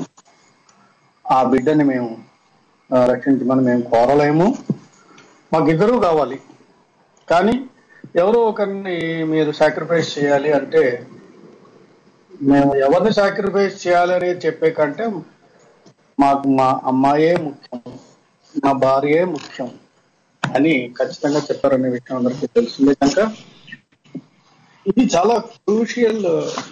ఆ బిడ్డని మేము ఆ, రక్షించమని మేము కోరలేము మాకు ఇద్దరూ కావాలి కానీ ఎవరో ఒకరిని మీరు సాక్రిఫైస్ చేయాలి అంటే మేము ఎవరిని సాక్రిఫైస్ చేయాలి అనేది చెప్పే కంటే మాకు మా అమ్మాయే ముఖ్యం మా భార్యే ముఖ్యం అని ఖచ్చితంగా చెప్పారనే విషయం అందరికీ తెలిసిందే కనుక ఇది చాలా క్రూషియల్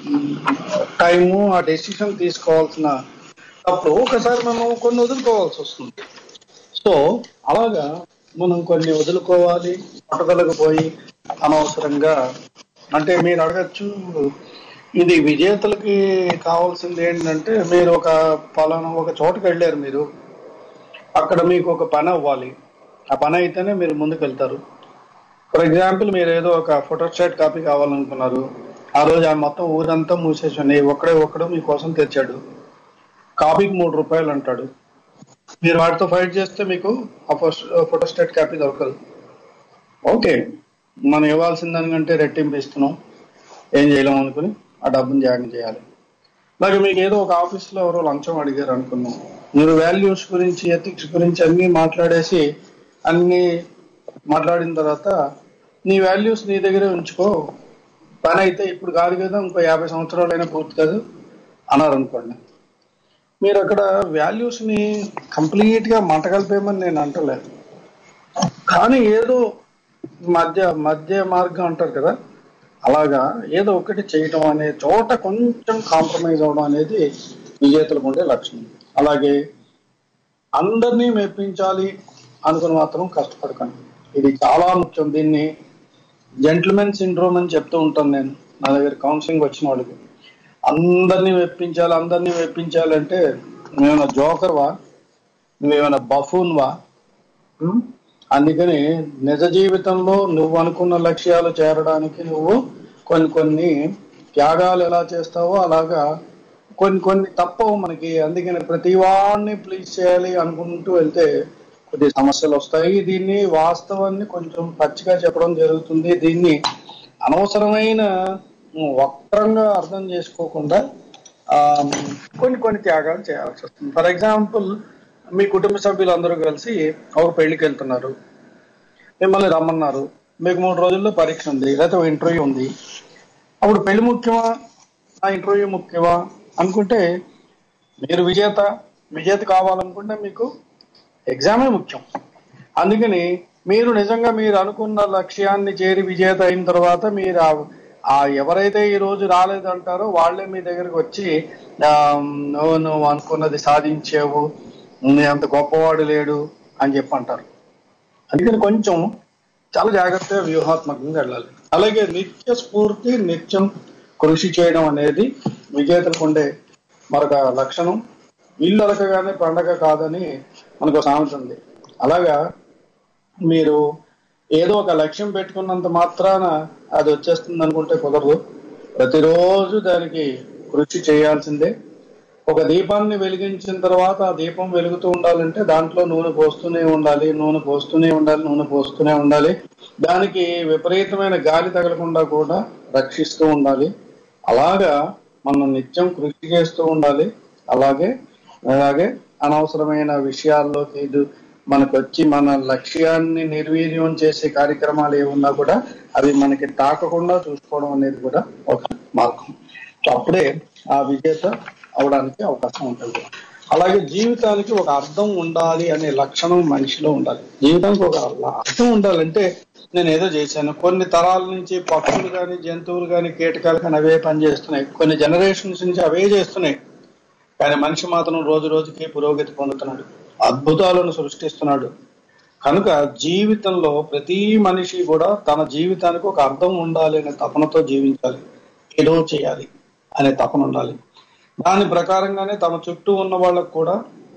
టైము ఆ డెసిషన్ తీసుకోవాల్సిన అప్పుడు ఒకసారి మనం కొన్ని వదులుకోవాల్సి వస్తుంది సో అలాగా మనం కొన్ని వదులుకోవాలి పట్టుదలకు పోయి అనవసరంగా అంటే మీరు అడగచ్చు ఇది విజేతలకి కావాల్సింది ఏంటంటే మీరు ఒక పలానా ఒక చోటుకి వెళ్ళారు మీరు అక్కడ మీకు ఒక పని అవ్వాలి ఆ పని అయితేనే మీరు ముందుకు వెళ్తారు ఫర్ ఎగ్జాంపుల్ మీరు ఏదో ఒక ఫోటోస్టాట్ కాపీ కావాలనుకున్నారు ఆ రోజు ఆ మొత్తం ఊరంతా మూసేసి ఉన్నాయి ఒక్కడే ఒక్కడు మీకోసం తెచ్చాడు కాపీకి మూడు రూపాయలు అంటాడు మీరు వాటితో ఫైట్ చేస్తే మీకు ఆ ఫోటోస్టేట్ కాపీ దొరకదు ఓకే మనం ఇవ్వాల్సిన దానికంటే రెట్టింపు ఇస్తున్నాం ఏం చేయలేము అనుకుని ఆ డబ్బుని త్యాగం చేయాలి అలాగే మీకు ఏదో ఒక ఆఫీస్లో ఎవరో లంచం అడిగారు అనుకుందాం మీరు వాల్యూస్ గురించి ఎథిక్స్ గురించి అన్ని మాట్లాడేసి అన్ని మాట్లాడిన తర్వాత నీ వాల్యూస్ నీ దగ్గరే ఉంచుకో పని అయితే ఇప్పుడు కాదు కదా ఇంకో యాభై సంవత్సరాలైనా పూర్తి కాదు అన్నారు అనుకోండి మీరు అక్కడ వాల్యూస్ ని కంప్లీట్ గా మంట కలిపేయమని నేను అంటలేదు కానీ ఏదో మధ్య మధ్య మార్గం అంటారు కదా అలాగా ఏదో ఒకటి చేయటం అనే చోట కొంచెం కాంప్రమైజ్ అవడం అనేది విజేతలకు ఉండే లక్షణం అలాగే అందరినీ మెప్పించాలి అనుకుని మాత్రం కష్టపడకండి ఇది చాలా ముఖ్యం దీన్ని జెంట్మెన్ సిండ్రోమ్ అని చెప్తూ ఉంటాను నేను నా దగ్గర కౌన్సిలింగ్ వచ్చిన వాళ్ళకి అందరినీ మెప్పించాలి అందరినీ మెప్పించాలి అంటే నువ్వేమైనా జోకర్వా నువ్వేమైనా బఫూన్వా ఉం? అందుకని నిజ జీవితంలో నువ్వు అనుకున్న లక్ష్యాలు చేరడానికి నువ్వు కొన్ని కొన్ని త్యాగాలు ఎలా చేస్తావో అలాగా కొన్ని కొన్ని తప్పవు మనకి అందుకని ప్రతి వాడిని ప్లీజ్ చేయాలి అనుకుంటూ వెళ్తే కొద్ది సమస్యలు వస్తాయి దీన్ని వాస్తవాన్ని కొంచెం పచ్చిగా చెప్పడం జరుగుతుంది దీన్ని అనవసరమైన వక్రంగా అర్థం చేసుకోకుండా ఆ, కొన్ని కొన్ని త్యాగాలు చేయాల్సి వస్తుంది ఫర్ ఎగ్జాంపుల్ మీ కుటుంబ సభ్యులందరూ కలిసి ఒక పెళ్లికి వెళ్తున్నారు మిమ్మల్ని రమ్మన్నారు మీకు మూడు రోజుల్లో పరీక్ష ఉంది లేకపోతే ఇంటర్వ్యూ ఉంది అప్పుడు పెళ్లి ముఖ్యమా ఆ ఇంటర్వ్యూ ముఖ్యమా అనుకుంటే మీరు విజేత విజేత కావాలనుకుంటే మీకు ఎగ్జామే ముఖ్యం అందుకని మీరు నిజంగా మీరు అనుకున్న లక్ష్యాన్ని చేరి విజేత అయిన తర్వాత మీరు ఆ- ఆ ఎవరైతే ఈ రోజు రాలేదంటారో వాళ్ళే మీ దగ్గరకు వచ్చి ఆ, నువ్వు నువ్వు అనుకున్నది సాధించావు నీ అంత గొప్పవాడు లేడు అని చెప్పి అంటారు అందుకని కొంచెం చాలా జాగ్రత్తగా వ్యూహాత్మకంగా వెళ్ళాలి అలాగే నిత్య స్ఫూర్తి నిత్యం కృషి చేయడం అనేది విజేతలకు ఉండే మరొక లక్షణం ఇల్లు అలకగానే పండగ కాదని మనకు ఒక సామెత ఉంది అలాగా మీరు ఏదో ఒక లక్ష్యం పెట్టుకున్నంత మాత్రాన అది వచ్చేస్తుంది అనుకుంటే కుదరదు ప్రతిరోజు దానికి కృషి చేయాల్సిందే ఒక దీపాన్ని వెలిగించిన తర్వాత ఆ దీపం వెలుగుతూ ఉండాలంటే దాంట్లో నూనె పోస్తూనే ఉండాలి నూనె పోస్తూనే ఉండాలి నూనె పోస్తూనే ఉండాలి దానికి విపరీతమైన గాలి తగలకుండా కూడా రక్షిస్తూ ఉండాలి అలాగా మనం నిత్యం కృషి చేస్తూ ఉండాలి అలాగే అలాగే అనవసరమైన విషయాల్లోకి ఇది మనకు వచ్చి మన లక్ష్యాన్ని నిర్వీర్యం చేసే కార్యక్రమాలు ఏమున్నా కూడా అవి మనకి తాకకుండా చూసుకోవడం అనేది కూడా ఒక మార్గం సో అప్పుడే ఆ విజేత అవడానికి అవకాశం ఉంటుంది అలాగే జీవితానికి ఒక అర్థం ఉండాలి అనే లక్షణం మనిషిలో ఉండాలి జీవితానికి ఒక అర్థం ఉండాలంటే నేను ఏదో చేశాను కొన్ని తరాల నుంచి పక్షులు కానీ జంతువులు కానీ కీటకాలు కానీ అవే పని చేస్తున్నాయి కొన్ని జనరేషన్స్ నుంచి అవే చేస్తున్నాయి కానీ మనిషి మాత్రం రోజు రోజుకి పురోగతి పొందుతున్నాడు అద్భుతాలను సృష్టిస్తున్నాడు కనుక జీవితంలో ప్రతి మనిషి కూడా తన జీవితానికి ఒక అర్థం ఉండాలి అనే తపనతో జీవించాలి ఏదో చేయాలి అనే తపన ఉండాలి దాని ప్రకారంగానే తమ చుట్టూ ఉన్న వాళ్ళకు కూడా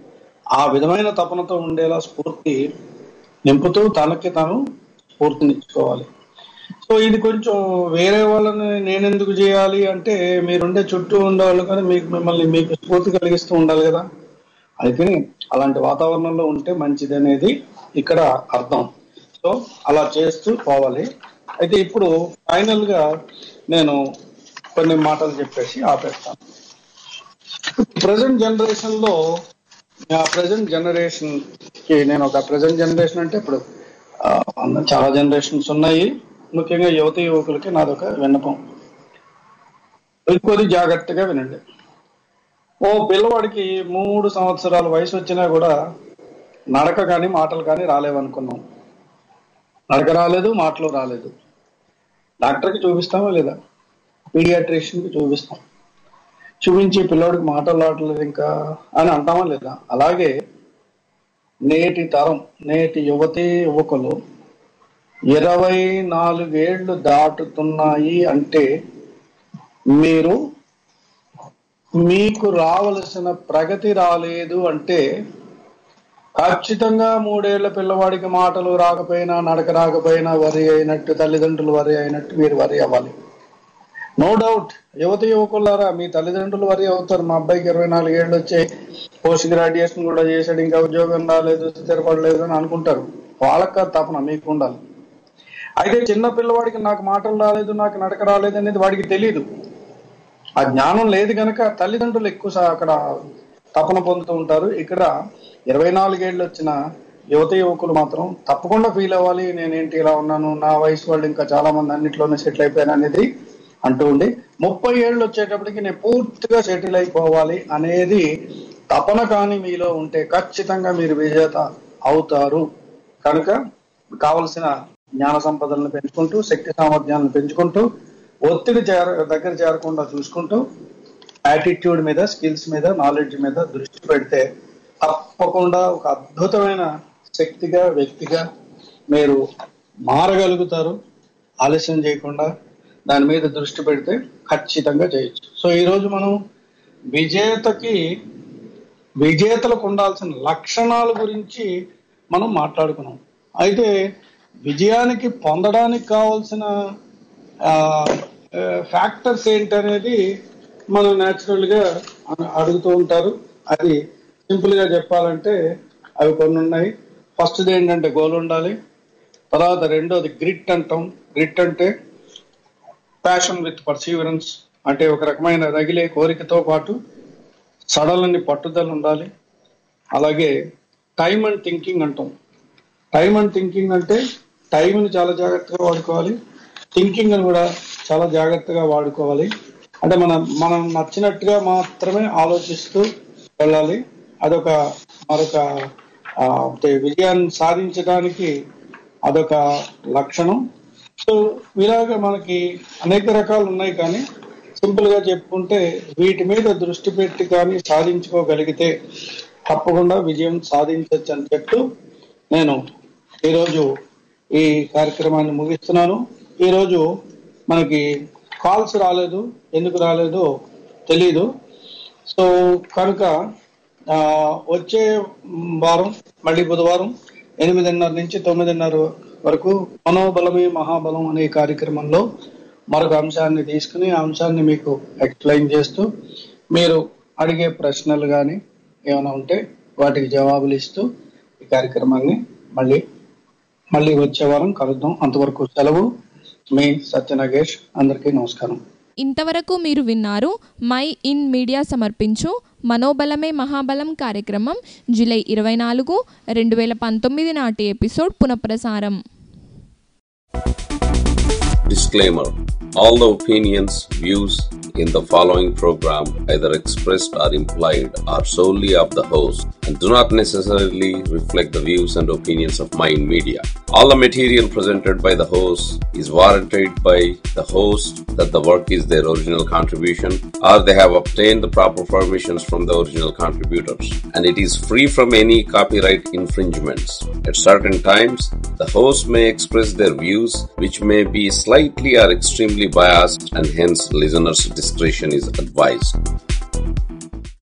ఆ విధమైన తపనతో ఉండేలా స్ఫూర్తి నింపుతూ తనకి తాను స్ఫూర్తినిచ్చుకోవాలి సో ఇది కొంచెం వేరే వాళ్ళని నేనెందుకు చేయాలి అంటే మీరుండే చుట్టూ ఉండేవాళ్ళు కానీ మీకు మిమ్మల్ని మీకు స్ఫూర్తి కలిగిస్తూ ఉండాలి కదా అందుకని అలాంటి వాతావరణంలో ఉంటే మంచిది అనేది ఇక్కడ అర్థం సో అలా చేస్తూ పోవాలి అయితే ఇప్పుడు ఫైనల్ గా నేను కొన్ని మాటలు చెప్పేసి ఆపేస్తాను ప్రజెంట్ జనరేషన్ లో ప్రజెంట్ జనరేషన్ కి నేను ఒక ప్రజెంట్ జనరేషన్ అంటే ఇప్పుడు ఆ, అందరం చాలా జనరేషన్స్ ఉన్నాయి ముఖ్యంగా యువత యువకులకి నాదొక విన్నపం ఇంకోది జాగ్రత్తగా వినండి ఓ పిల్లవాడికి మూడు సంవత్సరాల వయసు వచ్చినా కూడా నడక కానీ మాటలు కానీ రాలేవనుకున్నాం నడక రాలేదు మాటలు రాలేదు డాక్టర్కి చూపిస్తామా లేదా పీడియాట్రిషియన్కి చూపిస్తాం చూపించి పిల్లోడికి మాటలు రావట్లేదు ఇంకా అని అంటామా లేదా అలాగే నేటి తరం నేటి యువతి యువకులు ఇరవై నాలుగేళ్లు దాటుతున్నాయి అంటే మీరు మీకు రావలసిన ప్రగతి రాలేదు అంటే ఖచ్చితంగా మూడేళ్ల పిల్లవాడికి మాటలు రాకపోయినా నడక రాకపోయినా వరి అయినట్టు తల్లిదండ్రులు వరి అయినట్టు మీరు వరి అవ్వాలి నో డౌట్ యువత యువకులారా మీ తల్లిదండ్రులు వరి అవుతారు మా అబ్బాయికి ఇరవై నాలుగు ఏళ్ళు వచ్చాయి పోస్ట్ గ్రాడ్యుయేషన్ కూడా చేశాడు ఇంకా ఉద్యోగం రాలేదు స్థిరపడలేదు అని అనుకుంటారు వాళ్ళకి కాదు తపన మీకు ఉండాలి అయితే చిన్న పిల్లవాడికి నాకు మాటలు రాలేదు నాకు నడక రాలేదు అనేది వాడికి తెలియదు ఆ జ్ఞానం లేదు కనుక తల్లిదండ్రులు ఎక్కువ సా- అక్కడ తపన పొందుతూ ఉంటారు ఇక్కడ ఇరవై నాలుగేళ్ళు వచ్చిన యువత యువకులు మాత్రం తప్పకుండా ఫీల్ అవ్వాలి నేనేంటి ఇలా ఉన్నాను నా వయసు వాళ్ళు ఇంకా చాలా మంది అన్నిట్లోనే సెటిల్ అయిపోయాను అనేది అంటూ ఉండి ముప్పై ఏళ్ళు వచ్చేటప్పటికి నేను పూర్తిగా సెటిల్ అయిపోవాలి అనేది తపన కాని మీలో ఉంటే ఖచ్చితంగా మీరు విజేత అవుతారు కనుక కావలసిన జ్ఞాన సంపదలను పెంచుకుంటూ శక్తి సామర్థ్యాలను పెంచుకుంటూ ఒత్తిడి చేర దగ్గర చేరకుండా చూసుకుంటూ యాటిట్యూడ్ మీద స్కిల్స్ మీద నాలెడ్జ్ మీద దృష్టి పెడితే తప్పకుండా ఒక అద్భుతమైన శక్తిగా వ్యక్తిగా మీరు మారగలుగుతారు ఆలస్యం చేయకుండా దాని మీద దృష్టి పెడితే ఖచ్చితంగా చేయొచ్చు సో ఈ రోజు మనం విజేతకి విజేతలకు ఉండాల్సిన లక్షణాల గురించి మనం మాట్లాడుకున్నాం అయితే విజయానికి పొందడానికి కావాల్సిన ఫ్యాక్టర్స్ ఏంటనేది మనం న్యాచురల్ గా అ- అడుగుతూ ఉంటారు అది సింపుల్ గా చెప్పాలంటే అవి కొన్ని ఉన్నాయి ఫస్ట్ ఏంటంటే గోల్ ఉండాలి తర్వాత రెండోది గ్రిట్ అంటాం గ్రిట్ అంటే ప్యాషన్ విత్ పర్సీవరెన్స్ అంటే ఒక రకమైన రగిలే కోరికతో పాటు సడలని పట్టుదల ఉండాలి అలాగే టైమ్ అండ్ థింకింగ్ అంటాం టైమ్ అండ్ థింకింగ్ అంటే టైంని చాలా జాగ్రత్తగా వాడుకోవాలి థింకింగ్ అని కూడా చాలా జాగ్రత్తగా వాడుకోవాలి అంటే మనం మనం నచ్చినట్టుగా మాత్రమే ఆలోచిస్తూ వెళ్ళాలి అదొక మరొక ఆ, అంటే విజయాన్ని సాధించడానికి అదొక లక్షణం సో ఇలాగ మనకి అనేక రకాలు ఉన్నాయి కానీ సింపుల్ గా చెప్పుకుంటే వీటి మీద దృష్టి పెట్టి కానీ సాధించుకోగలిగితే తప్పకుండా విజయం సాధించవచ్చు అని చెప్తూ నేను ఈరోజు ఈ కార్యక్రమాన్ని ముగిస్తున్నాను ఈరోజు మనకి కాల్స్ రాలేదు ఎందుకు రాలేదో తెలీదు సో కనుక ఆ, వచ్చే వారం మళ్ళీ బుధవారం ఎనిమిదిన్నర నుంచి తొమ్మిదిన్నర వరకు మనోబలమే మహాబలం అనే కార్యక్రమంలో మరొక అంశాన్ని తీసుకుని ఆ అంశాన్ని మీకు ఎక్స్ప్లెయిన్ చేస్తూ మీరు అడిగే ప్రశ్నలు కానీ ఏమైనా ఉంటే వాటికి జవాబులు ఇస్తూ ఈ కార్యక్రమాన్ని మళ్ళీ మళ్ళీ వచ్చే వారం కలుద్దాం అంతవరకు సెలవు మీ సత్యనాగేష్ అందరికీ నమస్కారం ఇంతవరకు మీరు విన్నారు మై ఇన్ మీడియా సమర్పించు మనోబలమే మహాబలం కార్యక్రమం జూలై ఇరవై నాలుగు రెండు వేల పంతొమ్మిది నాటి ఎపిసోడ్ పునఃప్రసారం Disclaimer All the opinions, views in the following program, either expressed or implied, are solely of the host and do not necessarily reflect the views and opinions of Mind Media. All the material presented by the host is warranted by the host that the work is their original contribution or they have obtained the proper permissions from the original contributors and it is free from any copyright infringements. At certain times, the host may express their views which may be slightly or extremely biased and hence listeners' discretion is advised.